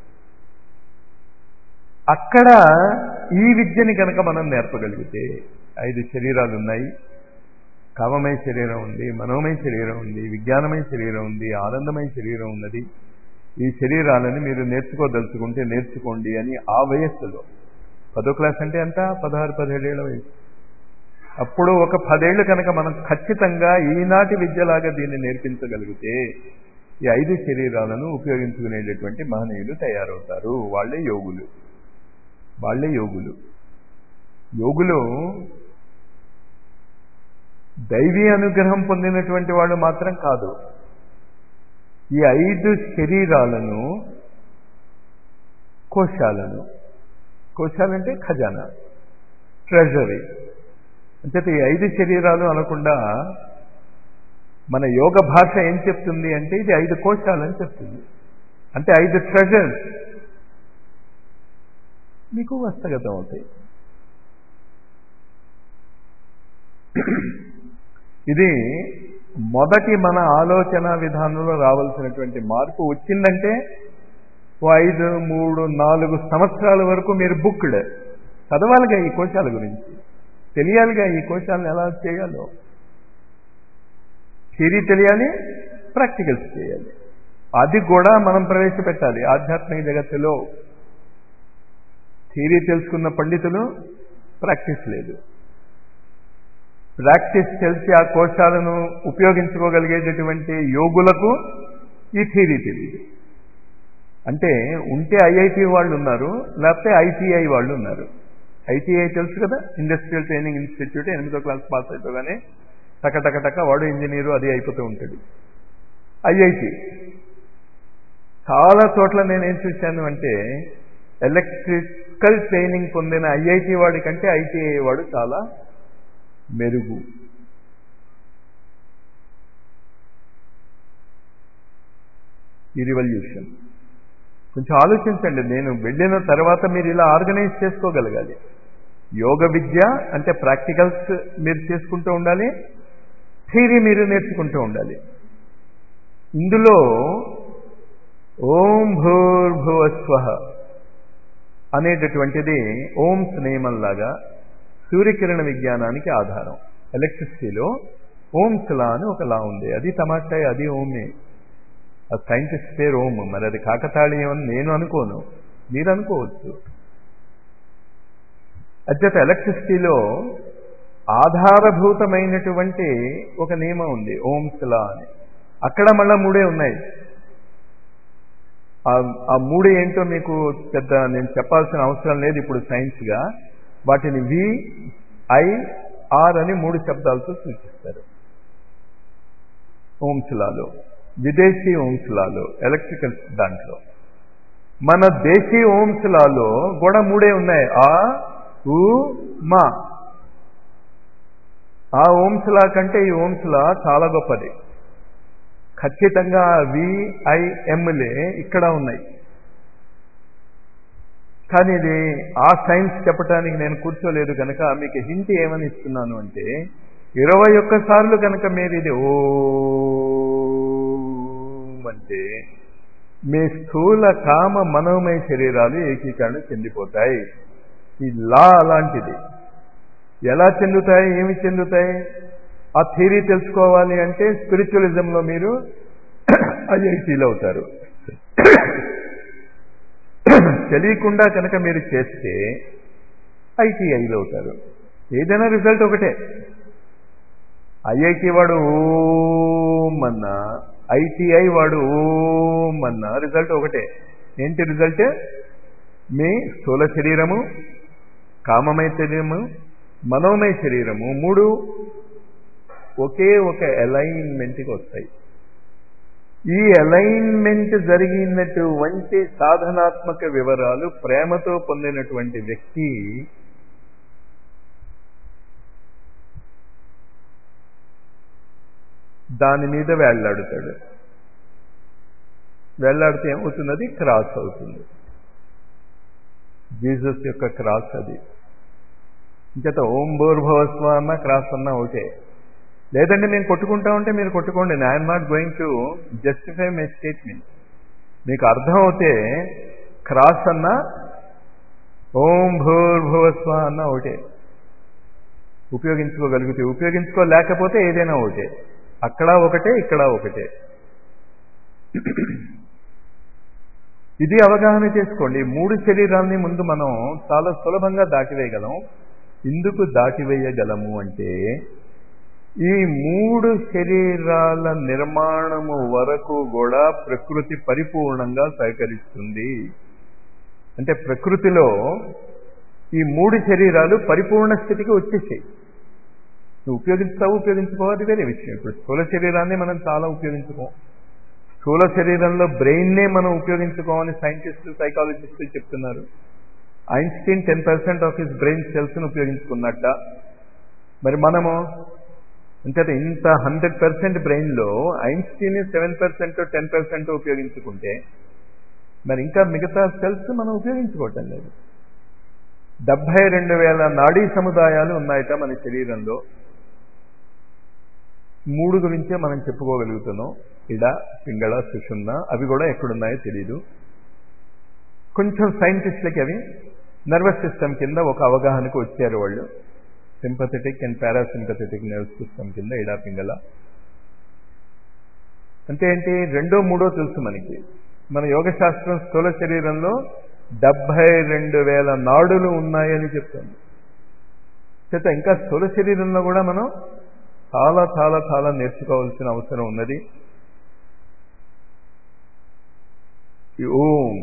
అక్కడ ఈ విద్యని కనుక మనం నేర్పగలిగితే ఐదు శరీరాలు ఉన్నాయి కామమయ శరీరం ఉంది మనోమయ శరీరం ఉంది విజ్ఞానమయ శరీరం ఉంది ఆనందమయ శరీరం ఉన్నది ఈ శరీరాలని మీరు నేర్చుకోదలుచుకుంటే నేర్చుకోండి అని ఆ వయస్సులో పదో క్లాస్ అంటే ఎంత పదహారు పదిహేడేళ్ల వయసు అప్పుడు ఒక పదేళ్లు కనుక మనం ఖచ్చితంగా ఈనాటి విద్యలాగా దీన్ని నేర్పించగలిగితే ఈ ఐదు శరీరాలను ఉపయోగించుకునేటటువంటి మహనీయులు తయారవుతారు వాళ్ళే యోగులు వాళ్ళే యోగులు యోగులు దైవీ అనుగ్రహం పొందినటువంటి వాళ్ళు మాత్రం కాదు ఈ ఐదు శరీరాలను కోశాలను కోశాలంటే ఖజానా ట్రెజరీ అంటే ఈ ఐదు శరీరాలు అనకుండా మన యోగ భాష ఏం చెప్తుంది అంటే ఇది ఐదు కోశాలని చెప్తుంది అంటే ఐదు ట్రెజర్స్ మీకు హస్తగతం అవుతాయి ఇది మొదటి మన ఆలోచన విధానంలో రావాల్సినటువంటి మార్పు వచ్చిందంటే ఓ ఐదు మూడు నాలుగు సంవత్సరాల వరకు మీరు బుక్డ్ చదవాలిగా ఈ కోశాల గురించి తెలియాలిగా ఈ కోశాలను ఎలా చేయాలో థియరీ తెలియాలి ప్రాక్టికల్స్ చేయాలి అది కూడా మనం ప్రవేశపెట్టాలి ఆధ్యాత్మిక జగత్తులో థియరీ తెలుసుకున్న పండితులు ప్రాక్టీస్ లేదు ప్రాక్టీస్ తెలిసి ఆ కోశాలను ఉపయోగించుకోగలిగేటటువంటి యోగులకు ఈ థియరీ తెలియదు అంటే ఉంటే ఐఐటి వాళ్ళు ఉన్నారు లేకపోతే ఐటీఐ వాళ్ళు ఉన్నారు ఐటీఐ తెలుసు కదా ఇండస్ట్రియల్ ట్రైనింగ్ ఇన్స్టిట్యూట్ ఎనిమిదో క్లాస్ పాస్ అయిపోగానే టక టక టక వాడు ఇంజనీరు అది అయిపోతూ ఉంటాడు ఐఐటి చాలా చోట్ల నేనేం చూశాను అంటే ఎలక్ట్రికల్ ట్రైనింగ్ పొందిన ఐఐటి వాడి కంటే ఐటీఐ వాడు చాలా మెరుగు ఈ రివల్యూషన్ కొంచెం ఆలోచించండి నేను వెళ్ళిన తర్వాత మీరు ఇలా ఆర్గనైజ్ చేసుకోగలగాలి యోగ విద్య అంటే ప్రాక్టికల్స్ మీరు చేసుకుంటూ ఉండాలి థియరీ మీరు నేర్చుకుంటూ ఉండాలి ఇందులో ఓం భూర్భువస్వ అనేటటువంటిది ఓమ్స్ నియమంలాగా సూర్యకిరణ విజ్ఞానానికి ఆధారం ఎలక్ట్రిసిటీలో ఓమ్స్ లా అని ఒక లా ఉంది అది తమాషాయి అది ఓమే ఆ సైంటిస్ట్ పేరు ఓం మరి అది కాకతాళీయం అని నేను అనుకోను మీరు అనుకోవచ్చు అత్యత ఎలక్ట్రిసిటీలో ఆధారభూతమైనటువంటి ఒక నియమం ఉంది ఓమ్స్ లా అని అక్కడ మళ్ళా మూడే ఉన్నాయి ఆ మూడు ఏంటో మీకు పెద్ద నేను చెప్పాల్సిన అవసరం లేదు ఇప్పుడు సైన్స్గా వాటిని వి ఐ ఆర్ అని మూడు శబ్దాలతో సూచిస్తారు ఓంస్లాలో విదేశీ ఓంస్లాలో ఎలక్ట్రికల్ దాంట్లో మన దేశీ ఓంస్లాలో కూడా మూడే ఉన్నాయి ఆ ఉ మా ఆ ఓంస్లా కంటే ఈ ఓంస్లా చాలా గొప్పది ఖచ్చితంగా విఐఎంలే ఇక్కడ ఉన్నాయి కానీ ఇది ఆ సైన్స్ చెప్పడానికి నేను కూర్చోలేదు కనుక మీకు హింట్ ఏమని ఇస్తున్నాను అంటే ఇరవై ఒక్కసార్లు కనుక మీరు ఇది ఓ అంటే మీ స్థూల కామ మనోమయ శరీరాలు ఏకీకరణ చెందిపోతాయి ఈ లా అలాంటిది ఎలా చెందుతాయి ఏమి చెందుతాయి ఆ థియరీ తెలుసుకోవాలి అంటే స్పిరిచువలిజంలో మీరు ఐఐటీలో అవుతారు తెలియకుండా కనుక మీరు చేస్తే ఐటీఐలో అవుతారు ఏదైనా రిజల్ట్ ఒకటే ఐఐటి వాడు ఓం అన్నా ఐటీఐ వాడు ఓం ఓం అన్న రిజల్ట్ ఒకటే ఏంటి రిజల్ట్ మీ స్థూల శరీరము కామమయ శరీరము మనోమయ శరీరము మూడు ఒకే ఒక అలైన్మెంట్కి వస్తాయి ఈ అలైన్మెంట్ జరిగినటువంటి సాధనాత్మక వివరాలు ప్రేమతో పొందినటువంటి వ్యక్తి దాని మీద వేళ్లాడుతాడు వేళ్లాడితే ఏమవుతున్నది క్రాస్ అవుతుంది జీసస్ యొక్క క్రాస్ అది ఇంచేత ఓం భూర్భవస్వ అన్న క్రాస్ అన్న ఒకటే లేదంటే నేను కొట్టుకుంటా ఉంటే మీరు కొట్టుకోండి I'm not going to justify my statement మీకు అర్థం అవుతే క్రాస్ అన్న ఓం భూర్భువస్వ అన్న ఒకటే ఉపయోగించుకోగలిగితే ఉపయోగించుకోలేకపోతే ఏదైనా ఒకటే అక్కడ ఒకటే ఇక్కడ ఒకటే ఇది అవగాహన చేసుకోండి మూడు శరీరాల్ని ముందు మనం చాలా సులభంగా దాటివేయగలం ఎందుకు దాటివేయగలము అంటే ఈ మూడు శరీరాల నిర్మాణము వరకు కూడా ప్రకృతి పరిపూర్ణంగా సహకరిస్తుంది అంటే ప్రకృతిలో ఈ మూడు శరీరాలు పరిపూర్ణ స్థితికి వచ్చేసాయి నువ్వు ఉపయోగిస్తావు ఉపయోగించుకోవాలి వేరే విషయం ఇప్పుడు స్థూల శరీరాన్ని మనం చాలా ఉపయోగించుకోం స్థూల శరీరంలో బ్రెయిన్నే మనం ఉపయోగించుకోమని సైంటిస్టులు సైకాలజిస్టులు చెప్తున్నారు Einstein ten percent of his brain సెల్స్ను ఉపయోగించుకున్నట్ట మరి మనము అంటే ఇంత హండ్రెడ్ పర్సెంట్ బ్రెయిన్లో Einstein seven percent ten percent ఉపయోగించుకుంటే మరి ఇంకా మిగతా సెల్స్ మనం ఉపయోగించుకోవటం లేదు డెబ్బై రెండు వేల నాడీ సముదాయాలు ఉన్నాయట మన శరీరంలో మూడు గురించే మనం చెప్పుకోగలుగుతున్నాం ఇడ పింగళ సుషుమ్న అవి కూడా ఎక్కడున్నాయో తెలియదు కొంచెం సైంటిస్టులకి అవి నర్వస్ సిస్టమ్ కింద ఒక అవగాహనకు వచ్చారు వాళ్ళు sympathetic and parasympathetic nervous system కింద ఇడా పింగళ అంటే ఏంటి రెండో మూడో తెలుసు మనకి మన యోగ శాస్త్రం స్థూల శరీరంలో డెబ్బై రెండు వేల నాడులు ఉన్నాయని చెప్తుంది చేత ఇంకా స్థూల శరీరంలో కూడా మనం చాలా చాలా చాలా నేర్చుకోవాల్సిన అవసరం ఉన్నది ఓం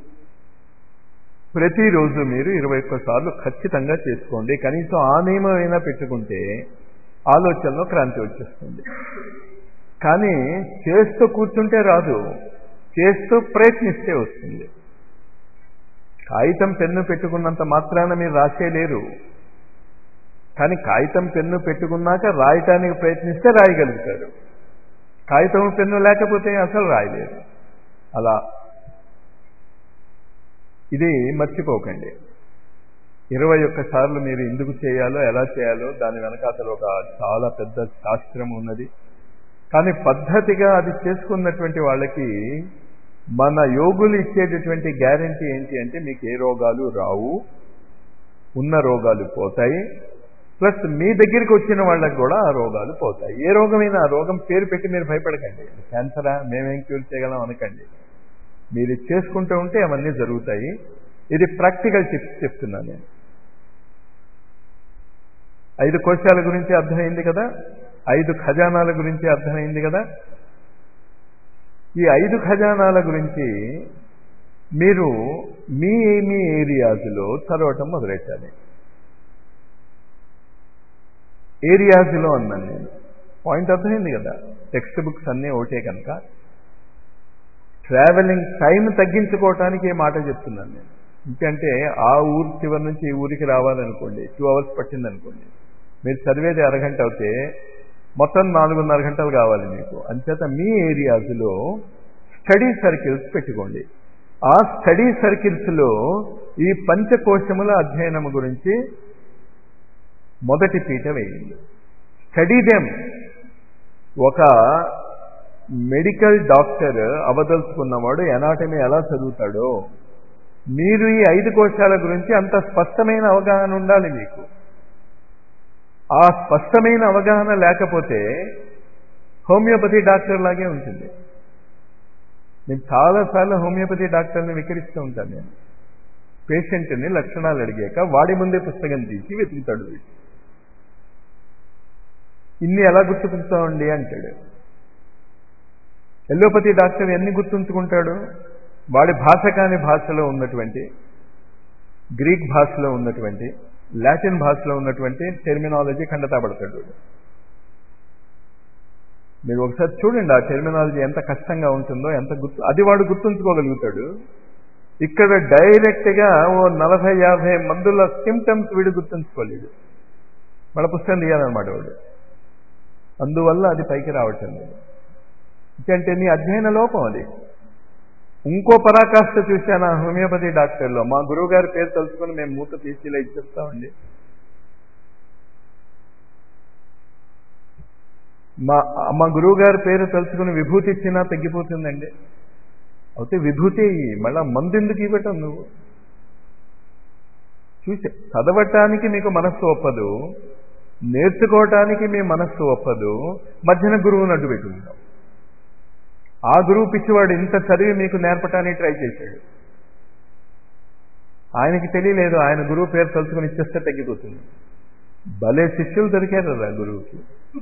ప్రతిరోజు మీరు ఇరవై సార్లు ఖచ్చితంగా చేసుకోండి కనీసం ఆ నియమం అయినా పెట్టుకుంటే ఆలోచనలో క్రాంతి వచ్చేస్తుంది కానీ చేస్తూ కూర్చుంటే రాదు చేస్తూ ప్రయత్నిస్తే వస్తుంది కాగితం పెన్ను పెట్టుకున్నంత మాత్రాన మీరు రాసేలేరు కానీ కాగితం పెన్ను పెట్టుకున్నాక రాయటానికి ప్రయత్నిస్తే రాయగలుగుతారు కాగితం పెన్ను లేకపోతే అసలు రాయలేరు అలా ఇది మర్చిపోకండి ఇరవై ఒక్క సార్లు మీరు ఎందుకు చేయాలో ఎలా చేయాలో దాని వెనకాతలు ఒక చాలా పెద్ద శాస్త్రం ఉన్నది కానీ పద్ధతిగా అది చేసుకున్నటువంటి వాళ్ళకి మన యోగులు ఇచ్చేటటువంటి గ్యారంటీ ఏంటి అంటే మీకు ఏ రోగాలు రావు ఉన్న రోగాలు పోతాయి ప్లస్ మీ దగ్గరికి వచ్చిన వాళ్ళకి కూడా ఆ రోగాలు పోతాయి ఏ రోగమైనా ఆ రోగం పేరు పెట్టి మీరు భయపడకండి క్యాన్సరా మేమేం క్యూర్ చేయగలం అనకండి మీరు చేసుకుంటూ ఉంటే అవన్నీ జరుగుతాయి ఇది ప్రాక్టికల్ టిప్స్ చెప్తున్నాను నేను ఐదు కోశాల గురించి అర్థమైంది కదా ఐదు ఖజానాల గురించి అర్థమైంది కదా ఈ ఐదు ఖజానాల గురించి మీరు మీ మీ ఏరియాస్లో చదవటం మొదలెట్టాలి ఏరియాస్లో అన్నాను నేను పాయింట్ అర్థమైంది కదా టెక్స్ట్ బుక్స్ అన్నీ ఒకటే కనుక ట్రావెలింగ్ టైం తగ్గించుకోవటానికి ఏ మాట చెప్తున్నాను నేను ఎందుకంటే ఆ ఊరు చివరి నుంచి ఈ ఊరికి రావాలనుకోండి టూ అవర్స్ పట్టిందనుకోండి మీరు చదివేది అరగంట అవుతే మొత్తం నాలుగున్నర గంటలు కావాలి మీకు అంచేత మీ ఏరియాస్లో స్టడీ సర్కిల్స్ పెట్టుకోండి ఆ స్టడీ సర్కిల్స్లో ఈ పంచకోశముల అధ్యయనం గురించి మొదటి పీట వేయండి స్టడీ దెమ్ ఒక మెడికల్ డాక్టర్ అవదలుచుకున్నవాడు ఎనాటమీ ఎలా చదువుతాడో మీరు ఈ ఐదు కోశాల గురించి అంత స్పష్టమైన అవగాహన ఉండాలి మీకు ఆ స్పష్టమైన అవగాహన లేకపోతే హోమియోపతి డాక్టర్ లాగే ఉంటుంది నేను చాలాసార్లు హోమియోపతి డాక్టర్ని వికరిస్తూ ఉంటాను నేను పేషెంట్ని లక్షణాలు అడిగాక వాడి ముందే పుస్తకం తీసి వెతుకుతాడు వీడు ఇన్ని ఎలా గుర్తుకుంటామండి అంటాడు ఎల్లోపతి డాక్టర్ ఎన్ని గుర్తుంచుకుంటాడు వాడి భాష కాని భాషలో ఉన్నటువంటి గ్రీక్ భాషలో ఉన్నటువంటి లాటిన్ భాషలో ఉన్నటువంటి టెర్మినాలజీ ఖండతాపడతాడు మీరు ఒకసారి చూడండి ఆ టెర్మినాలజీ ఎంత కష్టంగా ఉంటుందో ఎంత గుర్తు అది వాడు గుర్తుంచుకోగలుగుతాడు ఇక్కడ డైరెక్ట్గా ఓ నలభై యాభై మందుల సిమ్టమ్స్ వీడు గుర్తుంచుకోలేడు మన పుస్తకం తీయాలన్నమాట వాడు అందువల్ల అది పైకి రావటం లేదు అంటే నీ అధ్యయన లోపం అది ఇంకో పరాకాష్ట చూశాను ఆ హోమియోపతి డాక్టర్లో మా గురువు గారి పేరు తెలుసుకొని మేము మూత తీసి ఇలా ఇచ్చేస్తామండి మా మా గురువు గారి పేరు తెలుసుకుని విభూతి ఇచ్చినా తగ్గిపోతుందండి అయితే విభూతి మళ్ళా మందు ఎందుకు ఇవ్వటం నువ్వు చూసే చదవటానికి మీకు మనస్సు ఒప్పదు నేర్చుకోవటానికి మీ మనస్సు ఒప్పదు మధ్యన గురువుని అడ్డు పెట్టుకుంటాం ఆ గురువు పిచ్చివాడు ఇంత చదివి మీకు నేర్పటానికి ట్రై చేశాడు ఆయనకి తెలియలేదు ఆయన గురువు పేరు తలుచుకుని ఇచ్చేస్తే తగ్గిపోతుంది భలే శిష్యులు దొరికారు రా గురువుకి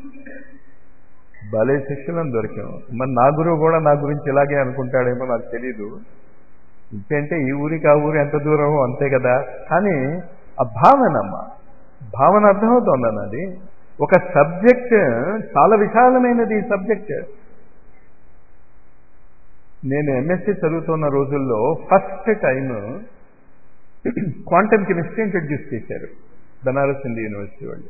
భలే శిష్యులను దొరికాం మరి నా గురువు కూడా నా గురించి ఇలాగే అనుకుంటాడేమో నాకు తెలీదు ఇంకంటే ఈ ఊరికి ఆ ఊరు ఎంత దూరమో అంతే కదా కానీ ఆ భావనమ్మ భావన అర్థమవుతోందని అది ఒక సబ్జెక్ట్ చాలా విశాలమైనది ఈ సబ్జెక్ట్ నేను ఎంఎస్సీ చదువుతున్న రోజుల్లో first time quantum chemistry introduce చేశారు బనారస్ హిందూ యూనివర్సిటీ వాళ్ళు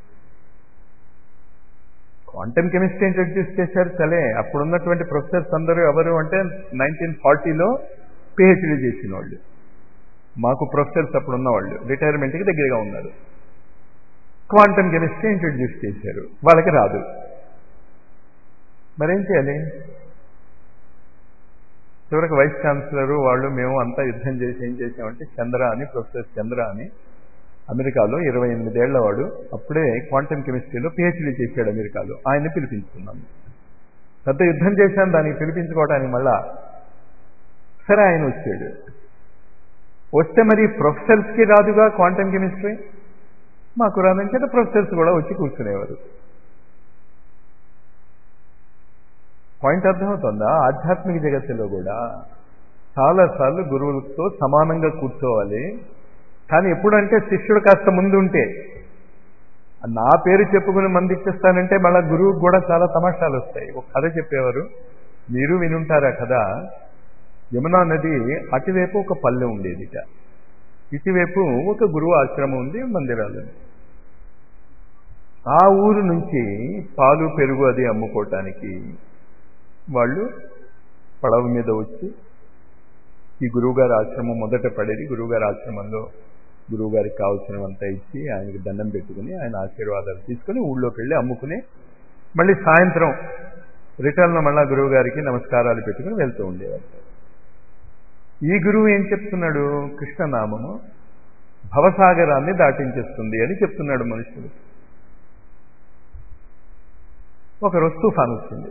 క్వాంటమ్ కెమిస్ట్రీ ఇంట్రడ్యూస్ చేశారు సరే అప్పుడున్నటువంటి ప్రొఫెసర్స్ అందరూ ఎవరు అంటే నైన్టీన్ ఫార్టీలో పిహెచ్డీ చేసిన వాళ్ళు మాకు ప్రొఫెసర్స్ అప్పుడు ఉన్నవాళ్ళు రిటైర్మెంట్కి దగ్గరగా ఉన్నారు క్వాంటమ్ కెమిస్ట్రీ ఇంట్రడ్యూస్ చేశారు వాళ్ళకి రాదు మరేం చేయాలి చివరికి వైస్ ఛాన్సలర్ వాళ్ళు మేము అంతా యుద్ధం చేసి ఏం చేసామంటే చంద్ర అని ప్రొఫెసర్ చంద్ర అని అమెరికాలో ఇరవై ఎనిమిదేళ్ల వాడు అప్పుడే క్వాంటమ్ కెమిస్ట్రీలో పిహెచ్డీ చేశాడు అమెరికాలో ఆయన్ని పిలిపించుకున్నాము పెద్ద యుద్ధం చేశాను దానికి పిలిపించుకోవడానికి మళ్ళా సరే ఆయన వచ్చాడు వస్తే మరి ప్రొఫెసర్స్కి రాదుగా క్వాంటమ్ కెమిస్ట్రీ మాకు రాదని చేత ప్రొఫెసర్స్ కూడా వచ్చి కూర్చునేవారు పాయింట్ అర్థమవుతుందా ఆధ్యాత్మిక జగత్తులో కూడా చాలాసార్లు గురువులతో సమానంగా కూర్చోవాలి కానీ ఎప్పుడంటే శిష్యుడు కాస్త ముందు ఉంటే నా పేరు చెప్పుకుని మంది ఇచ్చేస్తానంటే మళ్ళా గురువుకు కూడా చాలా తమాషాలు వస్తాయి ఒక కథ చెప్పేవారు మీరు వినుంటారా కదా యమునా నది అటువైపు ఒక పల్లె ఉండేదిట ఇటువైపు ఒక గురువు ఆశ్రమం ఉంది మందిరాలు ఆ ఊరు నుంచి పాలు పెరుగు అది అమ్ముకోవటానికి వాళ్ళు పడవ మీద వచ్చి ఈ గురువుగారి ఆశ్రమం మొదట పడేది గురువుగారి ఆశ్రమంలో గురువుగారికి కావాల్సినవంతా ఇచ్చి ఆయనకి దండం పెట్టుకుని ఆయన ఆశీర్వాదాలు తీసుకుని ఊళ్ళోకి వెళ్ళి అమ్ముకుని మళ్ళీ సాయంత్రం రిటర్న్లో మళ్ళా గురువుగారికి నమస్కారాలు పెట్టుకుని వెళ్తూ ఉండేవారు ఈ గురువు ఏం చెప్తున్నాడు కృష్ణనామము భవసాగరాన్ని దాటించేస్తుంది అని చెప్తున్నాడు మనుషులు ఒకరోజు తుఫాన్ వచ్చింది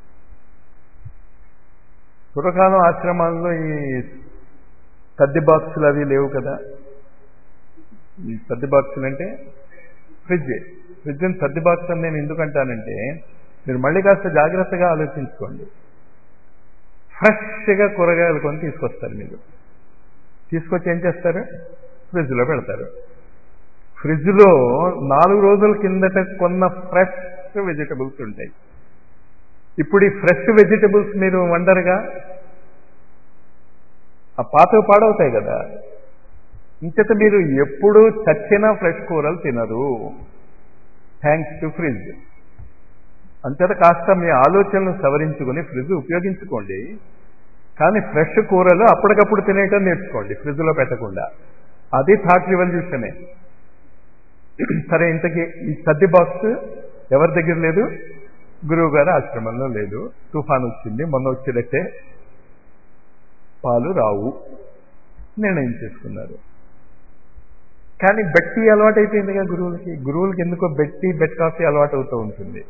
పూర్వకాలం ఆశ్రమాల్లో ఈ సద్ది బాక్సులు అవి లేవు కదా ఈ సద్ది బాక్సులు అంటే ఫ్రిడ్జ్ ఫ్రిడ్జ్ అని సద్ది బాక్స్ అని నేను ఎందుకంటానంటే మీరు మళ్ళీ కాస్త జాగ్రత్తగా ఆలోచించుకోండి ఫ్రెష్గా కూరగాయలు కొని తీసుకొస్తారు మీరు తీసుకొచ్చి ఏం చేస్తారు ఫ్రిడ్జ్లో పెడతారు ఫ్రిడ్జ్లో నాలుగు రోజుల కిందట కొన్న ఫ్రెష్ వెజిటబుల్స్ ఉంటాయి ఇప్పుడు ఈ ఫ్రెష్ వెజిటబుల్స్ మీరు వండరుగా ఆ పాత పాడవుతాయి కదా ఇంచేత మీరు ఎప్పుడు చచ్చిన ఫ్రెష్ కూరలు తినరు థ్యాంక్స్ టు ఫ్రిడ్జ్ అంతేత కాస్త మీ ఆలోచనలు సవరించుకుని ఫ్రిడ్జ్ ఉపయోగించుకోండి కానీ ఫ్రెష్ కూరలు అప్పటికప్పుడు తినేయటం నేర్చుకోండి ఫ్రిడ్జ్లో పెట్టకుండా అది థాట్ రివల్యూషనే సరే ఇంతకీ ఈ సద్ది బాక్స్ ఎవరి దగ్గర లేదు గురువు గారి ఆశ్రమంలో లేదు తుఫాన్ వచ్చింది మొన్న వచ్చినట్టే పాలు రావు నిర్ణయం చేసుకున్నారు కానీ బెట్టి అలవాటు అయిపోయిందిగా గురువులకి గురువులకి ఎందుకో బెట్టి బెట్ కాఫీ అలవాటు అవుతూ ఉంటుంది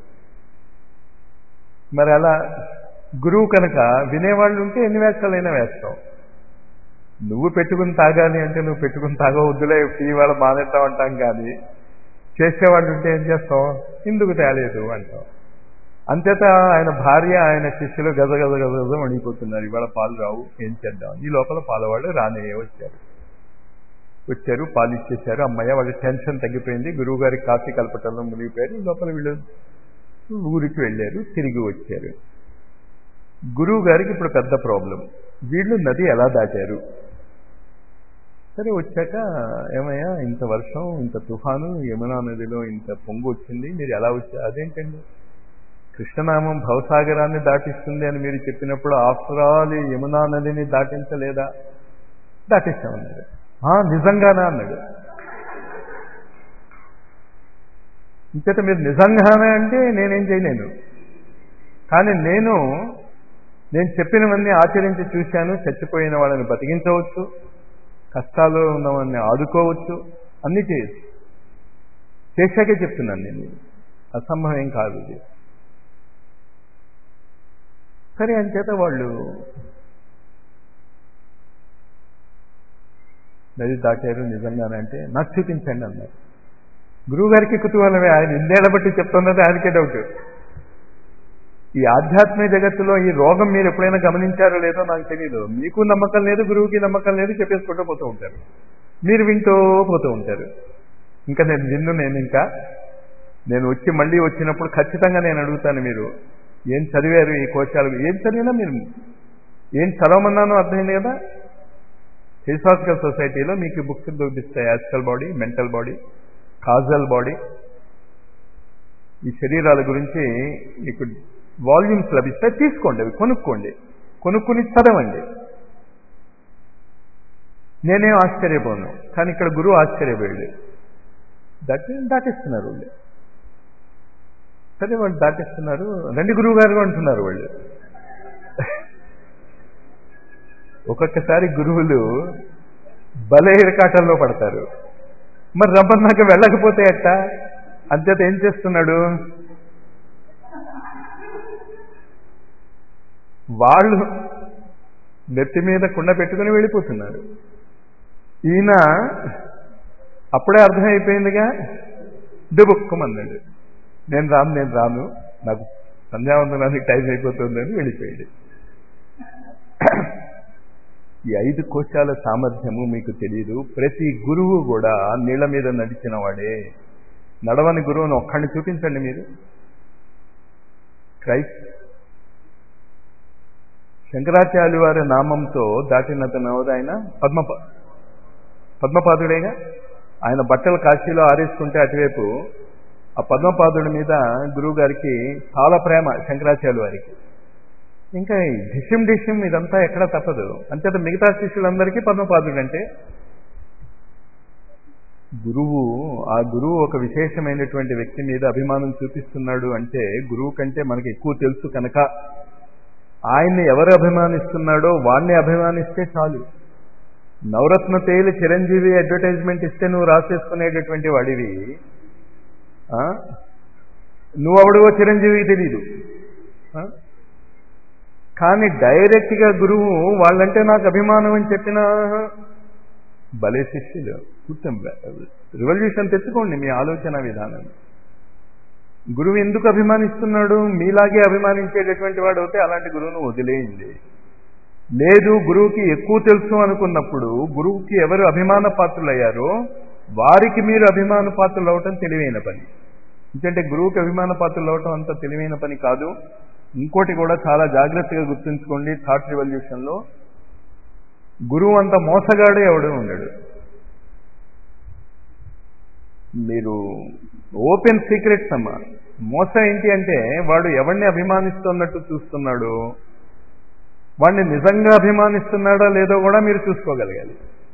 మరి అలా గురువు కనుక వినేవాళ్ళు ఉంటే ఎన్ని వేషాలైనా వేస్తావు నువ్వు పెట్టుకుని తాగాలి అంటే నువ్వు పెట్టుకుని తాగవద్దులే టీ వాళ్ళ మానేద్దాం అంటాం కానీ చేసేవాళ్ళు ఉంటే ఏం చేస్తాం ఎందుకు తేలేదు అంటాం అంతేత ఆయన భార్య ఆయన శిష్యులు గజ గజ గజ గజ వణిగిపోతున్నారు ఇవాళ పాలు రావు ఏం చేద్దాం ఈ లోపల పాలవాళ్ళు రానే వచ్చారు వచ్చారు పాలు ఇచ్చేశారు అమ్మయ్య వాళ్ళ టెన్షన్ తగ్గిపోయింది గురువు గారికి కాఫీ కలపటంలో మునిగిపోయారు ఈ లోపల వీళ్ళు ఊరికి వెళ్ళారు తిరిగి వచ్చారు గురువు గారికి ఇప్పుడు పెద్ద ప్రాబ్లం వీళ్ళు నది ఎలా దాటారు సరే వచ్చాక ఏమయ్యా ఇంత వర్షం ఇంత తుఫాను యమునా నదిలో ఇంత పొంగు వచ్చింది మీరు ఎలా వచ్చారు అదేంటండి కృష్ణనామం భవసాగరాన్ని దాటిస్తుంది అని మీరు చెప్పినప్పుడు ఆఫ్టర్ ఆల్ ఈ యమునా నదిని దాటించలేదా దాటిస్తామన్నాడు "ఆ, నిజంగానా అన్నాడు ఇంకట మీరు నిజంగానే అంటే నేనేం చేయలేను కానీ నేను నేను చెప్పినవన్నీ ఆచరించి చూశాను చచ్చిపోయిన వాళ్ళని బతికించవచ్చు కష్టాల్లో ఉన్నవాడిని ఆదుకోవచ్చు అన్నీ చేయొచ్చు చేశాకే చెప్తున్నాను నేను అసంభవం ఏం కాదు ఇది సరే అంచేత వాళ్ళు నది దాటారు నిజంగానే అంటే నాకు చూపించండి అన్నారు గురువు గారికి కుతూహలమే ఆయన ఇన్నేళ్ల బట్టి చెప్తున్నది ఆయనకే డౌట్ ఈ ఆధ్యాత్మిక జగత్తులో ఈ రోగం మీరు ఎప్పుడైనా గమనించారో లేదో నాకు తెలియదు మీకు నమ్మకం లేదు గురువుకి నమ్మకం లేదు చెప్పేసుకుంటూ పోతూ ఉంటారు మీరు వింటూ పోతూ ఉంటారు ఇంకా నేను విన్ను నేను ఇంకా నేను వచ్చి మళ్ళీ వచ్చినప్పుడు ఖచ్చితంగా నేను అడుగుతాను మీరు ఏం చదివారు ఈ కోశాలు ఏం చదివినా మీరు ఏం చదవమన్నానో అర్థమైంది కదా ఫిలసాఫికల్ సొసైటీలో మీకు బుక్స్ దొరికిస్తాయి astral body mental body causal body ఈ శరీరాల గురించి మీకు వాల్యూమ్స్ లభిస్తాయి తీసుకోండి అవి కొనుక్కోండి కొనుక్కుని చదవండి నేనేం ఆశ్చర్యపోను కానీ ఇక్కడ గురువు ఆశ్చర్యపోయాడు దాటి దాటిస్తున్నారు వాళ్ళు సరే వాళ్ళు దాటిస్తున్నారు రండి గురువు గారు అంటున్నారు వాళ్ళు ఒక్కొక్కసారి గురువులు బలే ఇరకాటంలో పడతారు మరి రమ్మన్నాక వెళ్ళకపోతే ఎట్ట అంతేత ఏం చేస్తున్నాడు వాళ్ళు నెత్తి మీద కుండ పెట్టుకుని వెళ్ళిపోతున్నారు ఈయన అప్పుడే అర్థమైపోయిందిగా దుబుక్కమన్నాడు నేను రాను నేను రాను నాకు సంధ్యావందనానికి టైం అయిపోతుందని వెళ్ళిపోయాడు ఈ ఐదు కోశాల సామర్థ్యము మీకు తెలియదు ప్రతి గురువు కూడా నీళ్ల మీద నడిచిన వాడే నడవని గురువును ఒక్కడిని చూపించండి మీరు క్రైస్ట్ శంకరాచార్య వారి నామంతో దాటినతను ఎవరు ఆయన పద్మ పద్మపాదుడేగా ఆయన బట్టలు కాశీలో ఆరేసుకుంటే అటువైపు ఆ పద్మపాదుడి మీద గురువు గారికి చాలా ప్రేమ శంకరాచార్య వారికి ఇంకా ఈ డిషిం డిషిం ఇదంతా ఎక్కడ తప్పదు అంతేత మిగతా శిష్యులందరికీ పద్మపాదుడు అంటే గురువు ఆ గురువు ఒక విశేషమైనటువంటి వ్యక్తి మీద అభిమానం చూపిస్తున్నాడు అంటే గురువు కంటే మనకి ఎక్కువ తెలుసు కనుక ఆయన్ని ఎవరు అభిమానిస్తున్నాడో వాణ్ణి అభిమానిస్తే చాలు నవరత్న తేలి చిరంజీవి అడ్వర్టైజ్మెంట్ ఇస్తే నువ్వు రాసేసుకునేటటువంటి వాడివి నువ్వెవడివో చిరంజీవికి తెలీదు కానీ డైరెక్ట్గా గురువు వాళ్ళంటే నాకు అభిమానం అని చెప్పిన భలే శిష్యులు కూర్చొని రివల్యూషన్ తెచ్చుకోండి మీ ఆలోచన విధానం గురువు ఎందుకు అభిమానిస్తున్నాడు మీలాగే అభిమానించేటటువంటి వాడు అయితే అలాంటి గురువును వదిలేయండి లేదు గురువుకి ఎక్కువ తెలుసు అనుకున్నప్పుడు గురువుకి ఎవరు అభిమాన పాత్రులయ్యారో వారికి మీరు అభిమాన పాత్రలు అవటం తెలివైన పని ఎందుకంటే గురువుకి అభిమాన పాత్రలు అవటం అంత తెలివైన పని కాదు ఇంకోటి కూడా చాలా జాగ్రత్తగా గుర్తుంచుకోండి థాట్ రివల్యూషన్లో గురువు అంత మోసగాడే ఎవడు ఉండడు మీరు ఓపెన్ సీక్రెట్స్ అమ్మా మోసం ఏంటి అంటే వాడు ఎవరిని అభిమానిస్తున్నట్టు చూస్తున్నాడు వాడిని నిజంగా అభిమానిస్తున్నాడా లేదో కూడా మీరు చూసుకోగలగాలి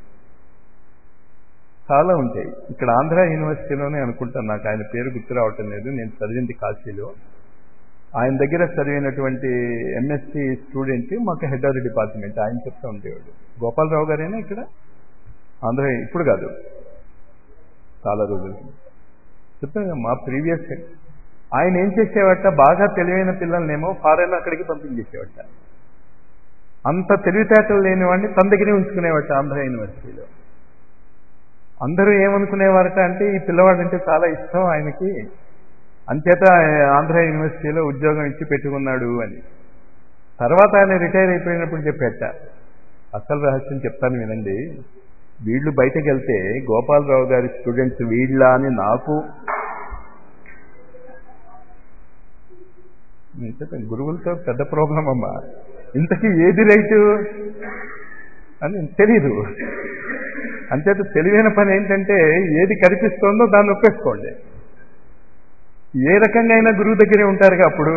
చాలా ఉంటాయి ఇక్కడ ఆంధ్ర యూనివర్సిటీలోనే అనుకుంటాను నాకు ఆయన పేరు గుర్తు రావటం లేదు నేను చదివింది కాశీలో ఆయన దగ్గర చదివినటువంటి ఎంఎస్సి స్టూడెంట్ మాకు హెడ్ ఆఫ్ ది డిపార్ట్మెంట్ ఆయన చెప్తూ ఉండేవాడు గోపాలరావు గారేనా ఇక్కడ ఆంధ్ర ఇప్పుడు కాదు చాలా రోజులు చెప్పాను మా ప్రీవియస్ ఆయన ఏం చేసేవాట బాగా తెలివైన పిల్లల్నేమో ఫారెన్ అక్కడికి పంపించేసేవాట అంత తెలివితేటలు లేని వాడిని తన దగ్గరే ఉంచుకునేవాట ఆంధ్ర యూనివర్సిటీలో అందరూ ఏమనుకునేవారట అంటే ఈ పిల్లవాడంటే చాలా ఇష్టం ఆయనకి అంచేత ఆంధ్ర యూనివర్సిటీలో ఉద్యోగం ఇచ్చి పెట్టుకున్నాడు అని తర్వాత ఆయన రిటైర్ అయిపోయినప్పుడు చెప్పేట అసలు రహస్యం చెప్తాను వినండి వీళ్ళు బయటకు వెళ్తే గోపాలరావు గారి స్టూడెంట్స్ వీళ్ళ అని నాకు నేను చెప్పాను గురువులతో పెద్ద ప్రాబ్లం అమ్మా ఇంతకీ ఏది రైటు అని తెలీదు అంచేత తెలివైన పని ఏంటంటే ఏది కనిపిస్తోందో దాన్ని ఒప్పేసుకోండి ఏ రకంగా అయినా గురువు దగ్గరే ఉంటారుగా అప్పుడు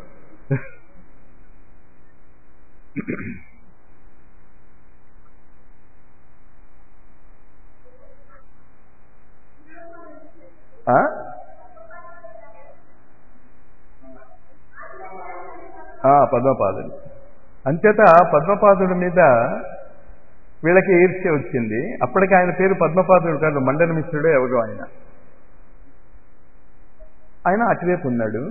ఆ? ఆ, పద్మపాదుడు అంచేత పద్మపాదుడి మీద వీళ్ళకి ఈర్ష్య వచ్చింది అప్పటికి ఆయన పేరు పద్మపాదుడు కాదు మండన మిశ్రుడు ఎవరు ఆయన ఆయన అటువైపు ఉన్నాడు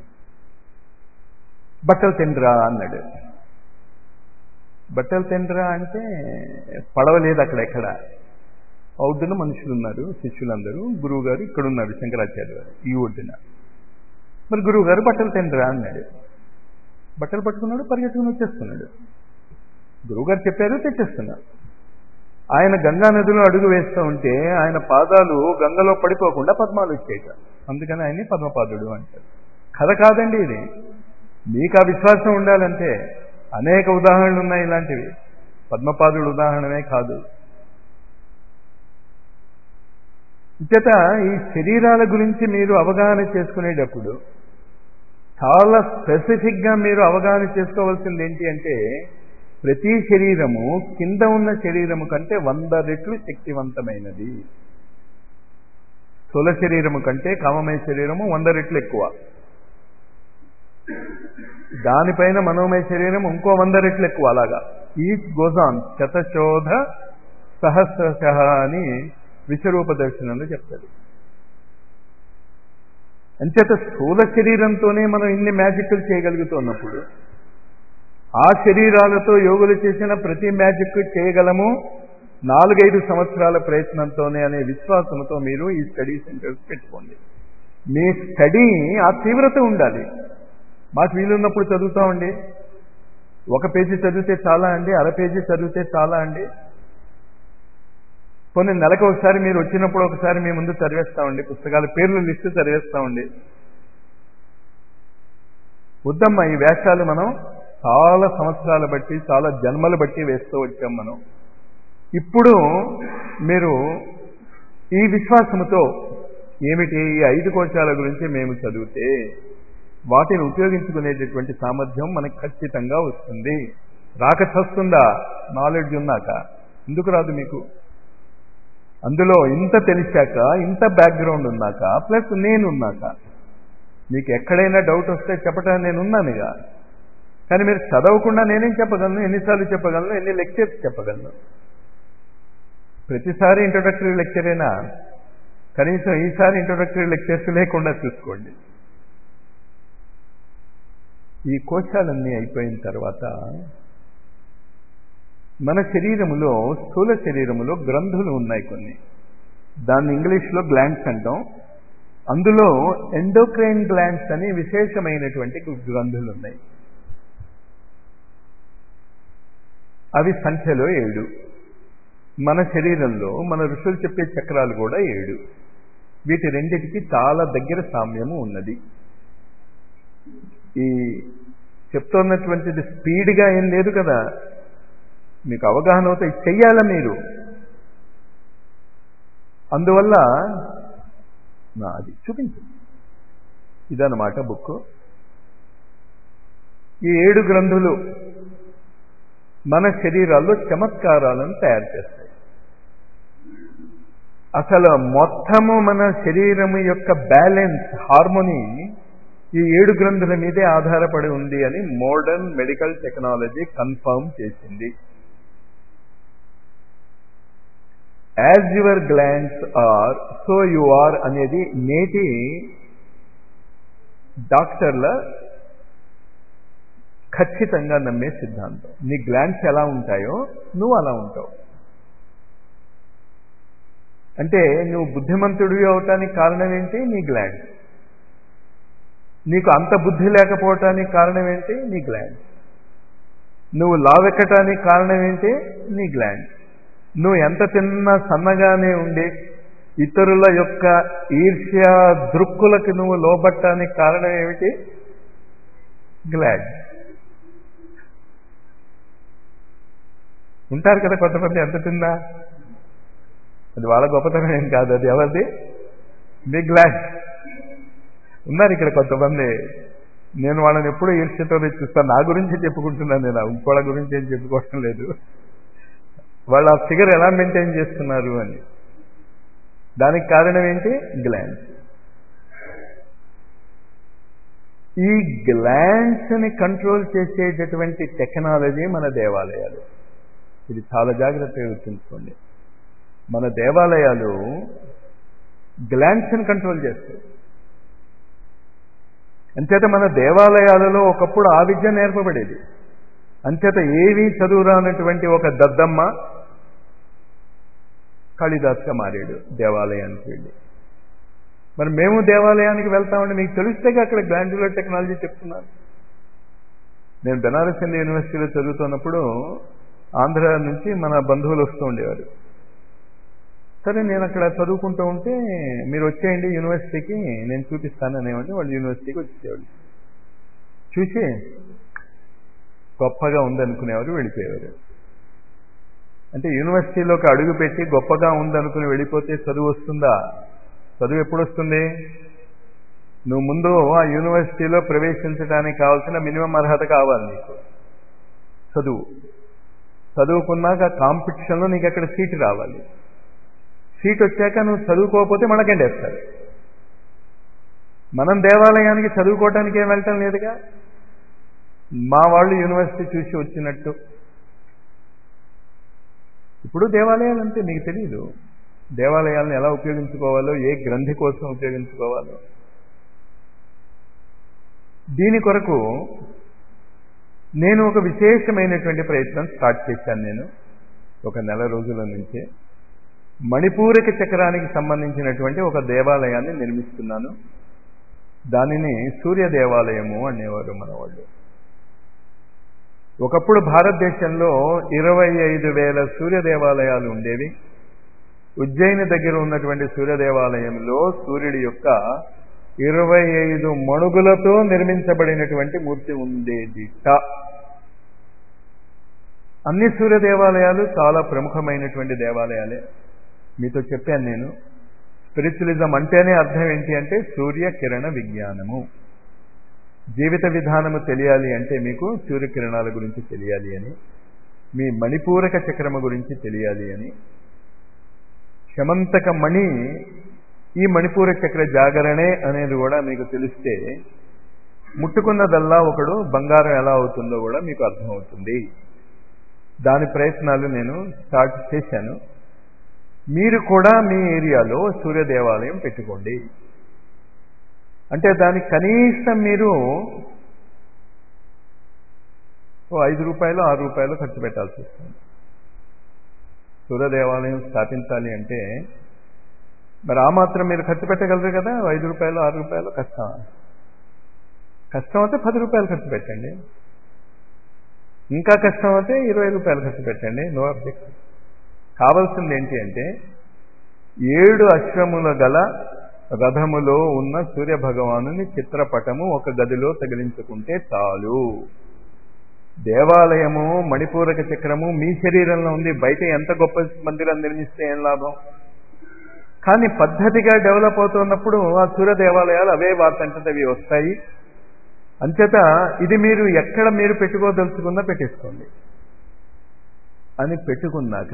బట్టలు తిండ్రా అన్నాడు బట్టలు తిండ్రా అంటే పడవలేదు అక్కడ ఎక్కడ ఒడ్డున మనుషులు ఉన్నారు శిష్యులందరూ గురువు గారు ఇక్కడ ఉన్నారు శంకరాచార్య గారు ఈ ఒడ్డున మరి గురువు గారు బట్టలు తిండ్రా అన్నాడు బట్టలు పట్టుకున్నాడు పరిగెత్తుకుని వచ్చేస్తున్నాడు గురువుగారు చెప్పారు తెచ్చేస్తున్నారు ఆయన గంగా నదిలో అడుగు వేస్తూ ఉంటే ఆయన పాదాలు గంగలో పడిపోకుండా పద్మాలు వచ్చేట అందుకని ఆయన్ని పద్మపాదుడు అంటారు కథ కాదండి ఇది మీకు ఆ విశ్వాసం ఉండాలంటే అనేక ఉదాహరణలు ఉన్నాయి ఇలాంటివి పద్మపాదుడు ఉదాహరణమే కాదు ఇచ్చట ఈ శరీరాల గురించి మీరు అవగాహన చేసుకునేటప్పుడు చాలా స్పెసిఫిక్గా మీరు అవగాహన చేసుకోవాల్సింది ఏంటి అంటే ప్రతి శరీరము కింద ఉన్న శరీరము కంటే వంద రెట్లు శక్తివంతమైనది స్థూల శరీరము కంటే కామమయ శరీరము వంద రెట్లు ఎక్కువ దానిపైన మనోమయ శరీరం ఇంకో వంద రెట్లు ఎక్కువ అలాగా ఈచ్ గోజాన్ శతశోధ సహస్రశ అని విశ్వరూప దర్శనంలో చెప్తాడు అంచేత స్థూల శరీరంతోనే మనం ఇన్ని మ్యాజిక్లు చేయగలుగుతున్నప్పుడు ఆ శరీరాలతో యోగులు చేసిన ప్రతి మ్యాజిక్ చేయగలము నాలుగైదు సంవత్సరాల ప్రయత్నంతోనే అనే విశ్వాసంతో మీరు ఈ స్టడీ సెంటర్స్ పెట్టుకోండి మీ స్టడీ ఆ తీవ్రత ఉండాలి మాకు వీలున్నప్పుడు చదువుతామండి ఒక పేజీ చదివితే చాలా అండి అర పేజీ చదివితే చాలా అండి కొన్ని నెలకు ఒకసారి మీరు వచ్చినప్పుడు ఒకసారి మీ ముందు చదివేస్తామండి పుస్తకాల పేర్లు లిస్టు చదివేస్తామండి వద్దమ్మా ఈ వేషాలు మనం చాలా సంవత్సరాల బట్టి చాలా జన్మలు బట్టి వేస్తూ వచ్చాం మనం ఇప్పుడు మీరు ఈ విశ్వాసముతో ఏమిటి ఈ ఐదు కోశాల గురించి మేము చదివితే వాటిని ఉపయోగించుకునేటటువంటి సామర్థ్యం మనకు ఖచ్చితంగా వస్తుంది రాక చస్తుందా నాలెడ్జ్ ఉన్నాక ఎందుకు రాదు మీకు అందులో ఇంత తెలిసాక ఇంత బ్యాక్గ్రౌండ్ ఉన్నాక ప్లస్ నేనున్నాక మీకు ఎక్కడైనా డౌట్ వస్తే చెప్పడానికి నేను ఉన్నానుగా కానీ మీరు చదవకుండా నేనేం చెప్పగలను ఎన్నిసార్లు చెప్పగలను ఎన్ని లెక్చర్స్ చెప్పగలను ప్రతిసారి ఇంట్రొడక్టరీ లెక్చరేనా కనీసం ఈసారి ఇంట్రొడక్టరీ లెక్చర్స్ లేకుండా చూసుకోండి ఈ కోశాలన్నీ అయిపోయిన తర్వాత మన శరీరములో స్థూల శరీరములో గ్రంథులు ఉన్నాయి కొన్ని దాన్ని ఇంగ్లీష్లో గ్లాండ్స్ అంటాం అందులో ఎండోక్రైన్ గ్లాండ్స్ అని విశేషమైనటువంటి గ్రంథులు ఉన్నాయి అవి సంఖ్యలో ఏడు మన శరీరంలో మన ఋషులు చెప్పే చక్రాలు కూడా ఏడు వీటి రెండిటికి చాలా దగ్గర సామ్యము ఉన్నది ఈ చెప్తున్నటువంటిది స్పీడ్గా ఏం లేదు కదా మీకు అవగాహన అవుతాయి చెయ్యాలా మీరు అందువల్ల నా అది చూపించు ఇదన్నమాట బుక్ ఈ ఏడు గ్రంథులు మన శరీరాల్లో చమత్కారాలను తయారు చేస్తాయి అసలు మొత్తము మన శరీరము యొక్క బ్యాలెన్స్ హార్మోనీ ఈ ఏడు గ్రంథుల మీదే ఆధారపడి ఉంది అని మోడర్న్ మెడికల్ టెక్నాలజీ కన్ఫర్మ్ చేసింది as your glands are so you are అనేది నేటి డాక్టర్ల ఖచ్చితంగా నమ్మే సిద్ధాంతం నీ గ్లాండ్స్ ఎలా ఉంటాయో నువ్వు అలా ఉంటావు అంటే నువ్వు బుద్ధిమంతుడివి అవటానికి కారణం ఏంటి నీ గ్లాండ్స్ నీకు అంత బుద్ధి లేకపోవటానికి కారణం ఏంటి నీ గ్లాండ్ నువ్వు లావెక్కటానికి కారణం ఏంటి నీ గ్లాండ్ నువ్వు ఎంత తిన్నా సన్నగానే ఉండి ఇతరుల యొక్క ఈర్ష్య దృక్కులకు నువ్వు లోబట్టానికి కారణం ఏమిటి గ్లాండ్ ఉంటారు కదా కొంతమంది ఎంత తిన్నా అది వాళ్ళ గొప్పతనం ఏం కాదు అది ఎవరిది మీ గ్లాండ్ ఉన్నారు ఇక్కడ కొంతమంది నేను వాళ్ళని ఎప్పుడూ ఈర్ష్యతో చూస్తాను నా గురించి చెప్పుకుంటున్నాను నేను ఇంకోళ్ళ గురించి ఏం చెప్పుకోవడం లేదు వాళ్ళు ఆ ఫిగర్ ఎలా మెయింటైన్ చేస్తున్నారు అని దానికి కారణం ఏంటి గ్లాండ్స్ ఈ గ్లాండ్స్ని కంట్రోల్ చేసేటటువంటి టెక్నాలజీ మన దేవాలయాలు ఇది చాలా జాగ్రత్తగా గుర్తుంచుకోండి మన దేవాలయాలు గ్లాండ్స్ని కంట్రోల్ చేస్తాయి అంచేత మన దేవాలయాలలో ఒకప్పుడు ఆ విద్య నేర్పబడేది అంచేత ఏమీ చదువురానటువంటి ఒక దద్దమ్మ కాళిదాస్గా మారాడు దేవాలయానికి వెళ్ళి మరి మేము దేవాలయానికి వెళ్తామని మీకు తెలిస్తేగా అక్కడ గ్లాండ్యులర్ టెక్నాలజీ చెప్తున్నారు నేను బెనారస్ హిందూ యూనివర్సిటీలో చదువుతున్నప్పుడు ఆంధ్ర నుంచి మన బంధువులు వస్తూ ఉండేవారు సరే నేను అక్కడ చదువుకుంటూ ఉంటే మీరు వచ్చేయండి యూనివర్సిటీకి నేను చూపిస్తాను అనేవాడిని వాళ్ళు యూనివర్సిటీకి వచ్చేవాళ్ళు చూసి గొప్పగా ఉందనుకునేవారు వెళ్ళిపోయేవారు అంటే యూనివర్సిటీలోకి అడుగు పెట్టి గొప్పగా ఉందనుకుని వెళ్ళిపోతే చదువు వస్తుందా చదువు ఎప్పుడు వస్తుంది నువ్వు ముందు ఆ యూనివర్సిటీలో ప్రవేశించడానికి కావాల్సిన మినిమం అర్హత కావాలి నీకు చదువు చదువుకున్నాక కాంపిటీషన్లో నీకు అక్కడ సీటు రావాలి సీట్ వచ్చాక నువ్వు చదువుకోకపోతే మనకండేస్తారు మనం దేవాలయానికి చదువుకోవటానికి ఏం వెళ్ళటం లేదుగా మా వాళ్ళు యూనివర్సిటీ చూసి వచ్చినట్టు ఇప్పుడు దేవాలయాలు అంటే నీకు తెలియదు దేవాలయాలను ఎలా ఉపయోగించుకోవాలో ఏ గ్రంథి కోసం ఉపయోగించుకోవాలో దీని కొరకు నేను ఒక విశేషమైనటువంటి ప్రయత్నం స్టార్ట్ చేశాను నేను ఒక నెల రోజుల నుంచే మణిపూరక చక్రానికి సంబంధించినటువంటి ఒక దేవాలయాన్ని నిర్మిస్తున్నాను దానిని సూర్య దేవాలయము అనేవారు మన వాళ్ళు ఒకప్పుడు భారతదేశంలో ఇరవై ఐదు వేల సూర్య దేవాలయాలు ఉండేవి ఉజ్జయిని దగ్గర ఉన్నటువంటి సూర్య దేవాలయంలో సూర్యుడి యొక్క ఇరవై ఐదు మణుగులతో నిర్మించబడినటువంటి మూర్తి ఉండేదిట అన్ని సూర్య దేవాలయాలు చాలా ప్రముఖమైనటువంటి దేవాలయాలే మీతో చెప్పాను నేను స్పిరిచువలిజం అంటేనే అర్థం ఏంటి అంటే సూర్య కిరణ విజ్ఞానము జీవిత విధానము తెలియాలి అంటే మీకు సూర్యకిరణాల గురించి తెలియాలి అని మీ మణిపూరక చక్రము గురించి తెలియాలి అని శమంతక మణి ఈ మణిపూర చక్ర జాగరణే అనేది కూడా మీకు తెలిస్తే ముట్టుకున్నదల్లా ఒకడు బంగారం ఎలా అవుతుందో కూడా మీకు అర్థమవుతుంది దాని ప్రయత్నాలు నేను స్టార్ట్ చేశాను మీరు కూడా మీ ఏరియాలో సూర్య దేవాలయం పెట్టుకోండి అంటే దానికి కనీసం మీరు ఓ ఐదు రూపాయలు ఆరు రూపాయలు ఖర్చు పెట్టాల్సి వస్తుంది సూర్య దేవాలయం స్థాపించాలి అంటే మరి ఆ మాత్రం మీరు ఖర్చు పెట్టగలరు కదా ఐదు రూపాయలు ఆరు రూపాయలు కష్టం కష్టం అయితే పది రూపాయలు ఖర్చు పెట్టండి ఇంకా కష్టం అయితే ఇరవై రూపాయలు ఖర్చు పెట్టండి నో అబ్జెక్షన్ కావాల్సింది ఏంటి అంటే ఏడు అశ్వముల గల రథములో ఉన్న సూర్య భగవానుని చిత్రపటము ఒక గదిలో తగిలించుకుంటే చాలు దేవాలయము మణిపూరక చక్రము మీ శరీరంలో ఉంది బయట ఎంత గొప్ప మందిరం నిర్మిస్తే ఏం లాభం కానీ పద్ధతిగా డెవలప్ అవుతున్నప్పుడు ఆ సూర్య దేవాలయాలు అవే వాటంతట అవి వస్తాయి అంచేత ఇది మీరు ఎక్కడ మీరు పెట్టుకోదలుచుకున్నా పెట్టేసుకోండి అని పెట్టుకున్నాక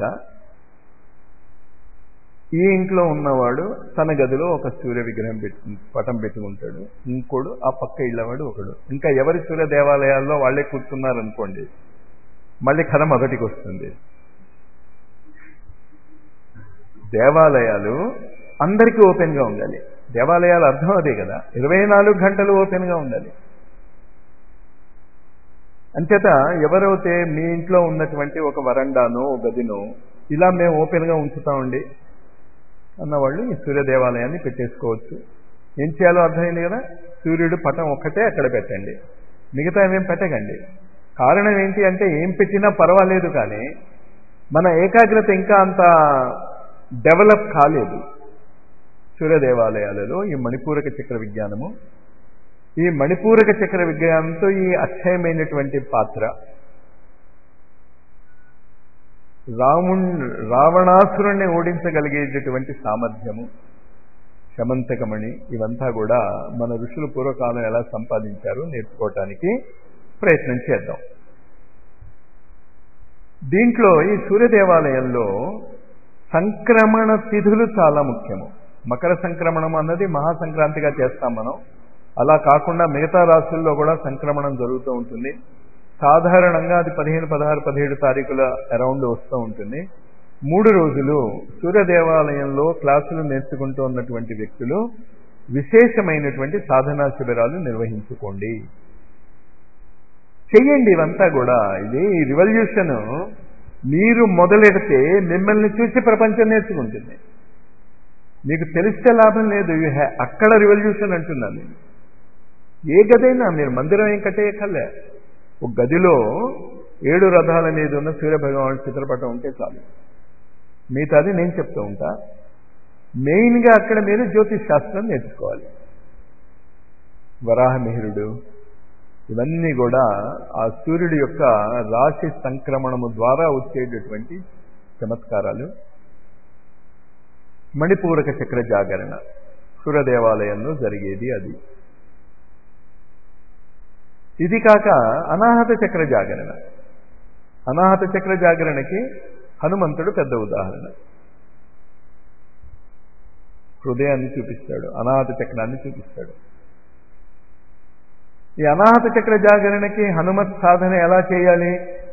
ఈ ఇంట్లో ఉన్నవాడు తన గదిలో ఒక సూర్య విగ్రహం పెట్టు పటం పెట్టుకుంటాడు ఇంకోడు ఆ పక్క ఇళ్ళవాడు ఒకడు ఇంకా ఎవరి సూర్య దేవాలయాల్లో వాళ్ళే కూర్చున్నారనుకోండి మళ్ళీ కథ మొదటికి వస్తుంది దేవాలయాలు అందరికీ ఓపెన్గా ఉండాలి దేవాలయాలు అర్థం అదే కదా ఇరవై నాలుగు గంటలు ఓపెన్గా ఉండాలి అంచేత ఎవరైతే మీ ఇంట్లో ఉన్నటువంటి ఒక వరండానో గదినో ఇలా మేము ఓపెన్గా ఉంచుతామండి అన్నవాళ్ళు ఈ సూర్య దేవాలయాన్ని పెట్టేసుకోవచ్చు ఏం చేయాలో అర్థమైంది కదా సూర్యుడు పటం ఒక్కటే అక్కడ పెట్టండి మిగతా ఏమేం పెట్టకండి కారణం ఏంటి అంటే ఏం పెట్టినా పర్వాలేదు కానీ మన ఏకాగ్రత ఇంకా అంత డెవలప్ కాలేదు సూర్య దేవాలయాలలో ఈ మణిపూరక చక్ర విజ్ఞానము ఈ మణిపూరక చక్ర విజ్ఞానంతో ఈ అక్షయమైనటువంటి పాత్ర రాముణ్ రావణాసురుణ్ణి ఓడించగలిగేటటువంటి సామర్థ్యము శమంతకమణి ఇవంతా కూడా మన ఋషులు పూర్వకాలం ఎలా సంపాదించారో నేర్చుకోవటానికి ప్రయత్నం చేద్దాం దీంట్లో ఈ సూర్య దేవాలయంలో సంక్రమణ తిథులు చాలా ముఖ్యము మకర సంక్రమణం అన్నది మహాసంక్రాంతిగా చేస్తాం మనం అలా కాకుండా మిగతా రాశుల్లో కూడా సంక్రమణం జరుగుతూ ఉంటుంది సాధారణంగా అది పదిహేను పదహారు పదిహేడు తారీఖుల అరౌండ్ వస్తూ ఉంటుంది మూడు రోజులు సూర్య దేవాలయంలో క్లాసులు నేర్చుకుంటూ ఉన్నటువంటి వ్యక్తులు విశేషమైనటువంటి సాధనా శిబిరాలు నిర్వహించుకోండి చెయ్యండి ఇవంతా కూడా ఇది రివల్యూషన్ మీరు మొదలెడితే మిమ్మల్ని చూసి ప్రపంచం నేర్చుకుంటుంది మీకు తెలిస్తే లాభం లేదు యూ హ్యా అక్కడ రివల్యూషన్ అంటున్నాను నేను ఏ గదైనా మీరు మందిరం ఏం కట్టేయక్కర్లే ఒక గదిలో ఏడు రథాల మీద ఉన్న సూర్యభగవానుడి చిత్రపటం ఉంటే చాలు మిగతాది నేను చెప్తూ ఉంటా మెయిన్గా అక్కడ మీరు జ్యోతిష్ శాస్త్రం నేర్చుకోవాలి వరాహమిహిరుడు ఇవన్నీ కూడా ఆ సూర్యుడి యొక్క రాశి సంక్రమణము ద్వారా వచ్చేటటువంటి చమత్కారాలు మణిపూరక చక్ర జాగరణ సూర్యదేవాలయంలో జరిగేది అది ఇది కాక అనాహత చక్ర జాగరణ అనాహత చక్ర జాగరణకి హనుమంతుడు పెద్ద ఉదాహరణ హృదయాన్ని చూపిస్తాడు అనాహత చక్రాన్ని చూపిస్తాడు ఈ అనాహత చక్ర జాగరణకి హనుమత్ సాధన ఎలా చేయాలి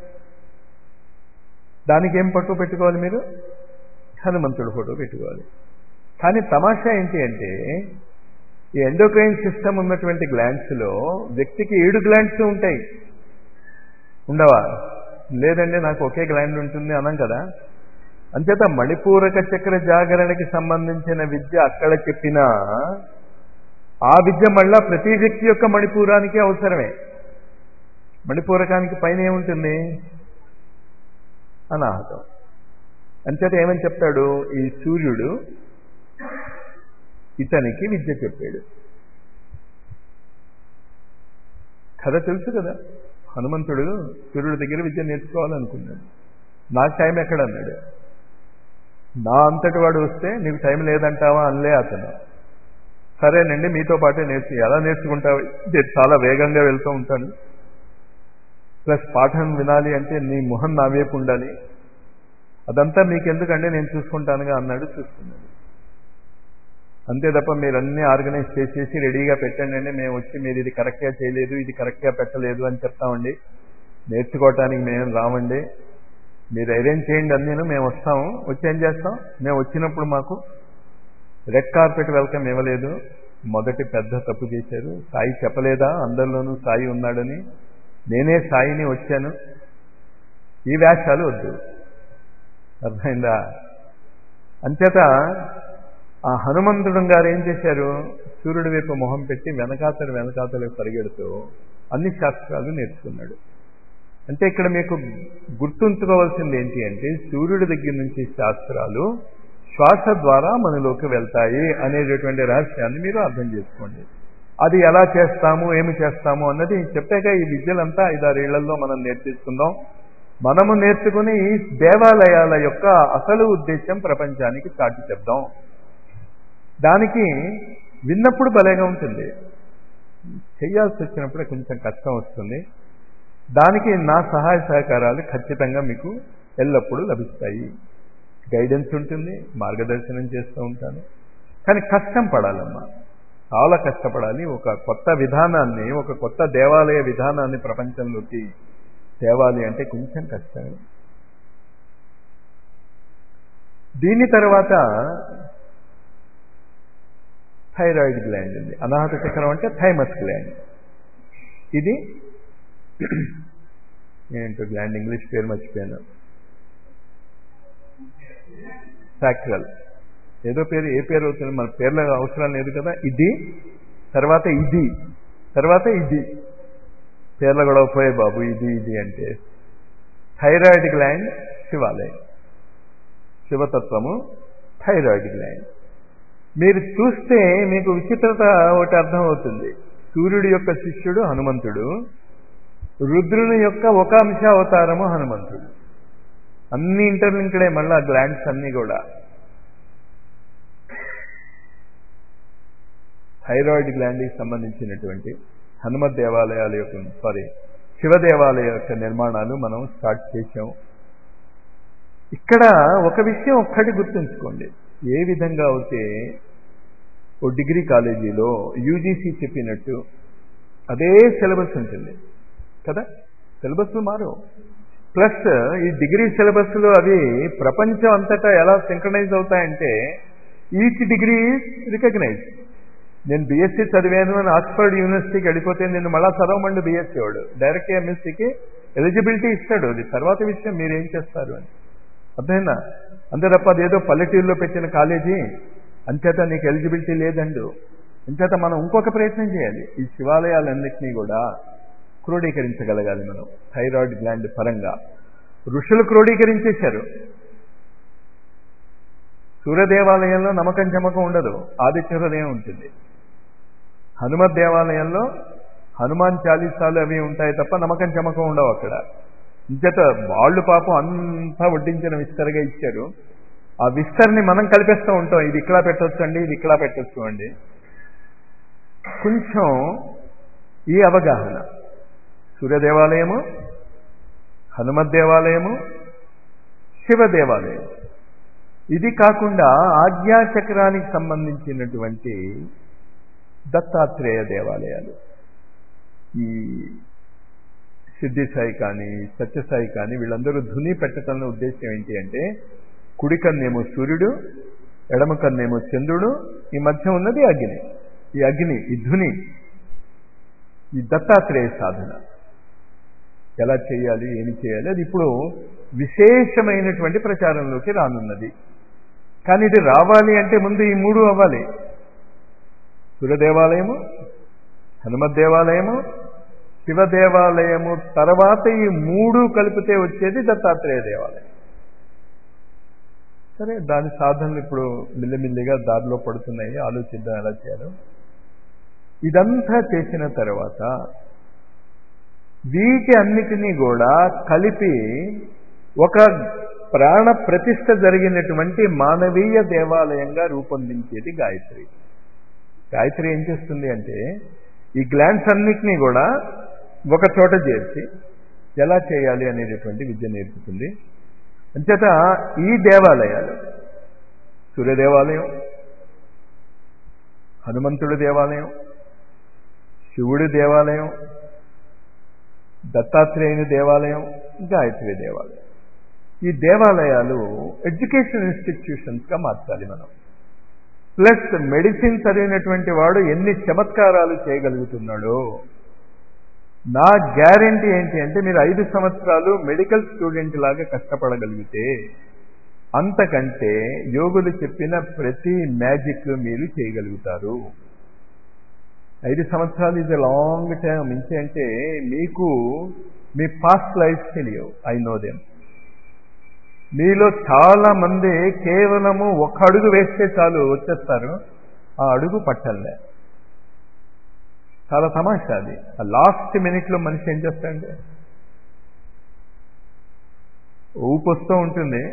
దానికి ఏం పట్టు పెట్టుకోవాలి మీరు హనుమంతుడు ఫోటో పెట్టుకోవాలి కానీ తమాషా ఏంటి అంటే ఈ ఎండోక్రైన్ సిస్టమ్ ఉన్నటువంటి గ్లాండ్స్లో వ్యక్తికి ఏడు గ్లాండ్స్ ఉంటాయి ఉండవా లేదండి నాకు ఒకే గ్లాండ్ ఉంటుంది అనం కదా అంచేత మణిపూరక చక్ర జాగరణకి సంబంధించిన విద్య అక్కడ చెప్పినా ఆ విద్య మళ్ళా ప్రతి వ్యక్తి యొక్క మణిపూరానికి అవసరమే మణిపూరకానికి పైన ఏముంటుంది అనాహతం అంచేత ఏమని చెప్తాడు ఈ సూర్యుడు ఇతనికి విద్య చెప్పాడు కథ తెలుసు కదా హనుమంతుడు సూర్యుడి దగ్గర విద్య నేర్చుకోవాలనుకున్నాడు నాకు టైం ఎక్కడ అన్నాడు నా అంతటి వాడు వస్తే నీకు టైం లేదంటావా అనలే అతను సరేనండి మీతో పాటే నేర్చు ఎలా నేర్చుకుంటావు నేను చాలా వేగంగా వెళ్తూ ఉంటాను ప్లస్ పాఠం వినాలి అంటే నీ మొహం నా వైపు ఉండాలి అదంతా మీకెందుకంటే నేను చూసుకుంటానుగా అన్నాడు చూసుకున్నాడు అంతే తప్ప మీరు అన్ని ఆర్గనైజ్ చేసేసి రెడీగా పెట్టండి అండి మేము వచ్చి మీరు ఇది కరెక్ట్గా చేయలేదు ఇది కరెక్ట్గా పెట్టలేదు అని చెప్తామండి నేర్చుకోవటానికి మేము రామండి మీరు అరేంజ్ చేయండి అన్నీను మేము వస్తాము వచ్చి ఏం చేస్తాం మేము వచ్చినప్పుడు మాకు రెడ్ కార్పెట్ వెల్కమ్ ఇవ్వలేదు మొదటి పెద్ద తప్పు చేశారు సాయి చెప్పలేదా అందరిలోనూ సాయి ఉన్నాడని నేనే సాయిని వచ్చాను ఈ వేషాలు వద్దు అర్థమైందా అంచేత ఆ హనుమంతుడు గారు ఏం చేశారు సూర్యుడి వైపు మొహం పెట్టి వెనకాతలు వెనకాతలు పరిగెడుతూ అన్ని శాస్త్రాలు నేర్చుకున్నాడు అంటే ఇక్కడ మీకు గుర్తుంచుకోవాల్సింది ఏంటి అంటే సూర్యుడి దగ్గర నుంచి శాస్త్రాలు శ్వాస ద్వారా మనలోకి వెళ్తాయి అనేటటువంటి రహస్యాన్ని మీరు అర్థం చేసుకోండి అది ఎలా చేస్తాము ఏమి చేస్తాము అన్నది చెప్పాక ఈ విద్యలంతా ఐదారేళ్లలో మనం నేర్చేసుకుందాం మనము నేర్చుకుని ఈ దేవాలయాల యొక్క అసలు ఉద్దేశం ప్రపంచానికి చాటి చెప్దాం దానికి విన్నప్పుడు భలేగా ఉంటుంది చేయాల్సి వచ్చినప్పుడే కొంచెం కష్టం వస్తుంది దానికి నా సహాయ సహకారాలు ఖచ్చితంగా మీకు ఎల్లప్పుడూ లభిస్తాయి గైడెన్స్ ఉంటుంది మార్గదర్శనం చేస్తూ ఉంటాను కానీ కష్టం పడాలమ్మా చాలా కష్టపడాలి ఒక కొత్త విధానాన్ని ఒక కొత్త దేవాలయ విధానాన్ని ప్రపంచంలోకి తేవాలి అంటే కొంచెం కష్టమే దీని తర్వాత థైరాయిడ్ గ్లాండ్ ఉంది అనాహత చక్రం అంటే థైమస్ గ్లాండ్ ఇది ఏంటో గ్లాండ్ ఇంగ్లీష్ పేరు మర్చిపోయాను సాక్రల్ ఏదో పేరు ఏ పేరు అవుతుంది మన పేర్ల అవసరం లేదు కదా ఇది తర్వాత ఇది తర్వాత ఇది పేర్ల గొడవ పోయే బాబు ఇది ఇది అంటే థైరాయిడ్ గ్లాండ్ శివాలయం శివతత్వము థైరాయిడ్ గ్లాండ్ మీరు చూస్తే మీకు విచిత్రత ఒకటి అర్థమవుతుంది సూర్యుడి యొక్క శిష్యుడు హనుమంతుడు రుద్రుని యొక్క ఒక అంశ అవతారము హనుమంతుడు అన్ని ఇంటర్లింక్డే మళ్ళా గ్లాండ్స్ అన్ని కూడా థైరాయిడ్ గ్లాండ్కి సంబంధించినటువంటి హనుమత్ దేవాలయాల యొక్క సారీ శివ దేవాలయ యొక్క నిర్మాణాలు మనం స్టార్ట్ చేసాం ఇక్కడ ఒక విషయం ఒక్కటి గుర్తుంచుకోండి ఏ విధంగా అయితే ఓ డిగ్రీ కాలేజీలో యూజీసీ చెప్పినట్టు అదే సిలబస్ ఉంటుంది కదా సిలబస్లు మారు ప్లస్ ఈ డిగ్రీ సిలబస్లు అవి ప్రపంచం అంతటా ఎలా సింక్రనైజ్ అవుతాయంటే ఈచ్ డిగ్రీ రికగ్నైజ్ నేను బీఎస్సీ చదివాను అని ఆక్స్ఫర్డ్ యూనివర్సిటీకి వెళ్ళిపోతే నేను మళ్ళా చదవమండి బీఎస్సీ వాడు డైరెక్ట్ ఎంఎస్సీకి ఎలిజిబిలిటీ ఇస్తాడు అది తర్వాత విషయం మీరు ఏం చేస్తారు అని అర్థమైందా అంతే తప్ప అదేదో పల్లెటూరులో పెట్టిన కాలేజీ అంచేత నీకు ఎలిజిబిలిటీ లేదండు అంచేత మనం ఇంకొక ప్రయత్నం చేయాలి ఈ శివాలయాలన్నింటినీ కూడా క్రోడీకరించగలగాలి మనం థైరాయిడ్ గ్లాండ్ పరంగా ఋషులు క్రోడీకరించేశారు సూర్యదేవాలయంలో నమ్మకం చమకం ఉండదు ఆదిత్య హృదయం ఉంటుంది హనుమత్ దేవాలయంలో హనుమాన్ చాలీసాలు అవి ఉంటాయి తప్ప నమ్మకం చమకం ఉండవు అక్కడ ఇంచేత వాళ్ళు పాపం అంతా వడ్డించిన విస్తరగా ఇచ్చారు ఆ విస్తర్ని మనం కలిపేస్తూ ఉంటాం ఇది ఇక్కడ పెట్టొచ్చు అండి ఇది ఇక్కడ పెట్టొచ్చు అండి కొంచెం ఈ అవగాహన సూర్య దేవాలయము హనుమత్ దేవాలయము శివ దేవాలయం ఇది కాకుండా ఆజ్ఞాచక్రానికి సంబంధించినటువంటి దత్తాత్రేయ దేవాలయాలు ఈ సిద్ధిసాయి కానీ సత్యసాయి కానీ వీళ్ళందరూ ధుని పెట్టడంలో ఉద్దేశం ఏంటి అంటే కుడి కన్నేమో సూర్యుడు ఎడమ కన్నేమో చంద్రుడు ఈ మధ్య ఉన్నది అగ్ని ఈ అగ్ని ఈ ధుని ఈ దత్తాత్రేయ సాధన ఎలా చేయాలి ఏమి చేయాలి అది ఇప్పుడు విశేషమైనటువంటి ప్రచారంలోకి రానున్నది కానీ ఇది రావాలి అంటే ముందు ఈ మూడు అవ్వాలి సూర్యదేవాలయము హనుమత్ దేవాలయము శివ దేవాలయము తర్వాత ఈ మూడు కలిపితే వచ్చేది దత్తాత్రేయ దేవాలయం సరే దాని సాధనలు ఇప్పుడు మిల్లిమిల్లిగా దారిలో పడుతున్నాయి ఆలోచిద్దాం ఎలా చేయాలో ఇదంతా చేసిన తర్వాత వీటి అన్నిటినీ కూడా కలిపి ఒక ప్రాణ ప్రతిష్ట జరిగినటువంటి మానవీయ దేవాలయంగా రూపొందించేది గాయత్రి గాయత్రి ఏం చేస్తుంది అంటే ఈ గ్లాండ్స్ అన్నిటినీ కూడా ఒక చోట చేర్చి ఎలా చేయాలి అనేటటువంటి విద్య నేర్పుతుంది అంచేత ఈ దేవాలయాలు సూర్య దేవాలయం హనుమంతుడి దేవాలయం శివుడి దేవాలయం దత్తాత్రేయుని దేవాలయం గాయత్రి దేవాలయం ఈ దేవాలయాలు ఎడ్యుకేషన్ ఇన్స్టిట్యూషన్స్గా మార్చాలి మనం ప్లస్ మెడిసిన్ చదివినటువంటి వాడు ఎన్ని చమత్కారాలు చేయగలుగుతున్నాడో నా గ్యారంటీ ఏంటి అంటే మీరు ఐదు సంవత్సరాలు మెడికల్ స్టూడెంట్ లాగా కష్టపడగలిగితే అంతకంటే యోగులు చెప్పిన ప్రతి మ్యాజిక్ మీరు చేయగలుగుతారు ఐదు సంవత్సరాలు ఇది లాంగ్ టైం ఇంచి అంటే మీకు మీ పాస్ట్ లైఫ్ తెలియవు ఐ నో దెమ్ మీలో చాలా మంది కేవలము ఒక అడుగు వేస్తే చాలు వచ్చేస్తారు ఆ అడుగు పట్టలే చాలా తమాషా అది ఆ లాస్ట్ మినిట్లో మనిషి ఏం చేస్తాడంటే ఊపు వస్తూ ఉంటుంది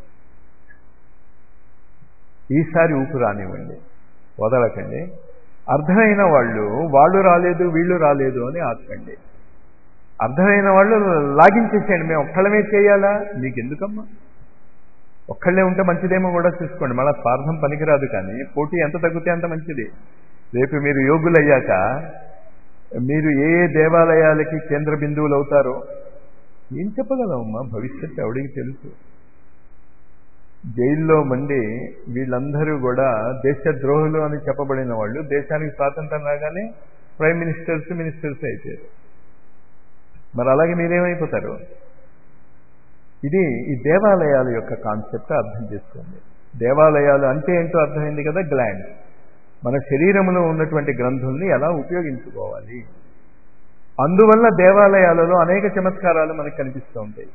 ఈసారి ఊపు రానివ్వండి వదలకండి అర్థమైన వాళ్ళు వాళ్ళు రాలేదు వీళ్ళు రాలేదు అని ఆకండి అర్థమైన వాళ్ళు లాగించేసేయండి మేము ఒక్కళ్ళమే చేయాలా మీకు ఎందుకమ్మా ఒక్కళ్ళే ఉంటే మంచిదేమో కూడా చూసుకోండి మళ్ళీ స్వార్థం పనికిరాదు కానీ పోటీ ఎంత తగ్గితే అంత మంచిది రేపు మీరు యోగులయ్యాక మీరు ఏ ఏ దేవాలయాలకి కేంద్ర బిందువులు అవుతారో ఏం చెప్పగలమమ్మా భవిష్యత్తు ఎవడికి తెలుసు జైల్లో మండి వీళ్ళందరూ కూడా దేశద్రోహులు అని చెప్పబడిన వాళ్ళు దేశానికి స్వాతంత్రం రాగానే ప్రైమ్ మినిస్టర్స్ మినిస్టర్స్ అయిపోయారు మరి అలాగే మీరేమైపోతారు ఇది ఈ దేవాలయాల యొక్క కాన్సెప్ట్ అర్థం చేసుకోండి దేవాలయాలు అంటే ఏంటో అర్థమైంది కదా గ్లాండ్ మన శరీరంలో ఉన్నటువంటి గ్రంథుల్ని ఎలా ఉపయోగించుకోవాలి అందువల్ల దేవాలయాలలో అనేక చమత్కారాలు మనకు కనిపిస్తూ ఉంటాయి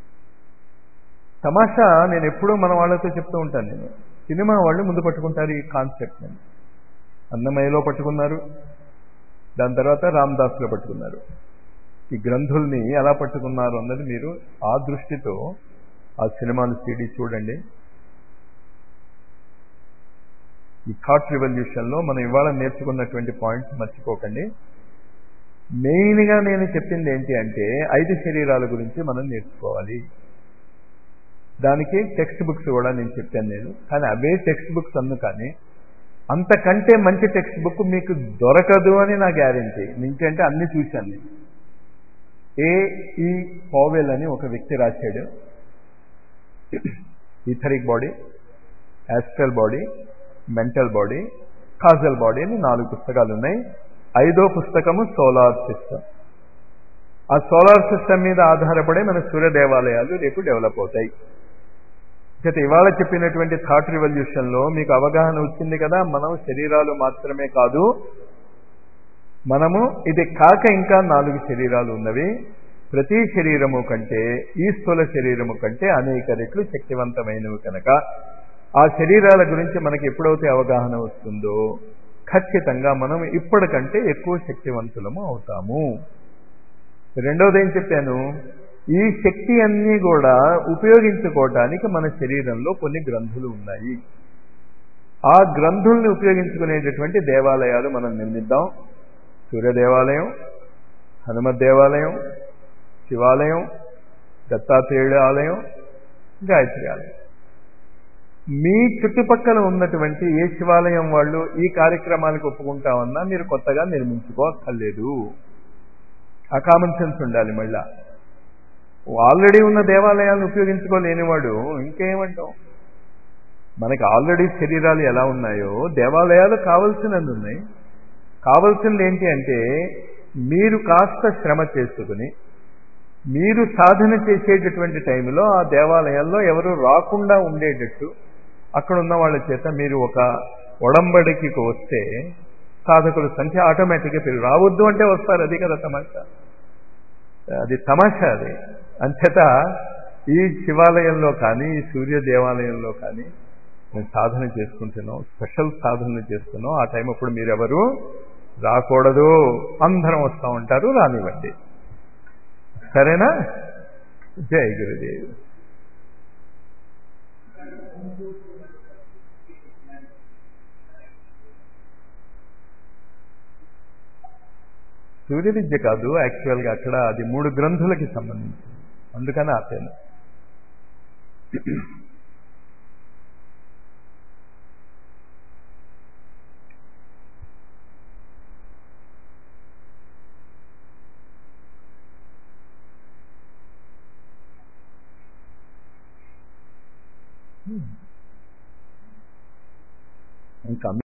తమాషా నేను ఎప్పుడూ మన వాళ్ళతో చెప్తూ ఉంటాను నేను సినిమా వాళ్ళు ముందు పట్టుకుంటారు ఈ కాన్సెప్ట్ని అన్నమయ్యలో పట్టుకున్నారు దాని తర్వాత రామదాస్లో పట్టుకున్నారు ఈ గ్రంథుల్ని ఎలా పట్టుకున్నారు అన్నది మీరు ఆ దృష్టితో ఆ సినిమాలు సీడీ చూడండి ఈ థాట్ రివల్యూషన్లో మనం ఇవాళ నేర్చుకున్నటువంటి పాయింట్స్ మర్చిపోకండి మెయిన్గా నేను చెప్పింది ఏంటి అంటే ఐదు శరీరాల గురించి మనం నేర్చుకోవాలి దానికి టెక్స్ట్ బుక్స్ కూడా నేను చెప్పాను నేను కానీ అవే టెక్స్ట్ బుక్స్ అన్ను కానీ అంతకంటే మంచి టెక్స్ట్ బుక్ మీకు దొరకదు అని నా గ్యారంటీ ఎందుకంటే అన్ని చూశాను నేను ఏఈ పౌవెల్ అని ఒక వ్యక్తి రాశాడు etheric body astral body mental body causal body అని నాలుగు పుస్తకాలు ఉన్నాయి ఐదో పుస్తకము సోలార్ సిస్టమ్ ఆ సోలార్ సిస్టమ్ మీద ఆధారపడే మన సూర్య దేవాలయాలు రేపు డెవలప్ అవుతాయి చేత ఇవాళ చెప్పినటువంటి థాట్ రివల్యూషన్లో మీకు అవగాహన వచ్చింది కదా మనం శరీరాలు మాత్రమే కాదు మనము ఇది కాక ఇంకా నాలుగు శరీరాలు ఉన్నవి ప్రతి శరీరము కంటే ఈ స్థూల శరీరము కంటే అనేక రెట్లు శక్తివంతమైనవి కనుక ఆ శరీరాల గురించి మనకి ఎప్పుడైతే అవగాహన వస్తుందో ఖచ్చితంగా మనం ఇప్పటికంటే ఎక్కువ శక్తివంతులము అవుతాము రెండవది ఏం చెప్పాను ఈ శక్తి అన్నీ కూడా ఉపయోగించుకోవటానికి మన శరీరంలో కొన్ని గ్రంథులు ఉన్నాయి ఆ గ్రంథుల్ని ఉపయోగించుకునేటటువంటి దేవాలయాలు మనం నిర్మిద్దాం సూర్య దేవాలయం హనుమత్ దేవాలయం శివాలయం దత్తాత్రేయుడి ఆలయం గాయత్రి ఆలయం మీ చుట్టుపక్కల ఉన్నటువంటి ఏ శివాలయం వాళ్ళు ఈ కార్యక్రమాలకు ఒప్పుకుంటామన్నా మీరు కొత్తగా నిర్మించుకోక్కర్లేదు ఆ కామన్ సెన్స్ ఉండాలి మళ్ళా ఆల్రెడీ ఉన్న దేవాలయాలను ఉపయోగించుకోలేనివాడు ఇంకేమంటాం మనకి ఆల్రెడీ శరీరాలు ఎలా ఉన్నాయో దేవాలయాలు కావలసినవి ఉన్నాయి కావలసింది ఏంటి అంటే మీరు కాస్త శ్రమ చేసుకుని మీరు సాధన చేసేటటువంటి టైంలో ఆ దేవాలయాల్లో ఎవరు రాకుండా ఉండేటట్టు అక్కడ ఉన్న వాళ్ళ చేత మీరు ఒక ఒడంబడికి వస్తే సాధకుల సంఖ్య ఆటోమేటిక్గా పెరుగు రావద్దు అంటే వస్తారు అది కదా తమాషా అది తమాషా అది అంచేత ఈ శివాలయంలో కానీ ఈ సూర్య దేవాలయంలో కానీ మేము సాధన చేసుకుంటున్నాం స్పెషల్ సాధనలు చేస్తున్నాం ఆ టైం అప్పుడు మీరెవరు రాకూడదు అందరం వస్తూ ఉంటారు రానివ్వండి సరేనా జై గురుదేవ్ సూర్య విద్య కాదు యాక్చువల్గా అక్కడ అది మూడు గ్రంథులకి సంబంధించి అందుకని ఆపాను ఇంకా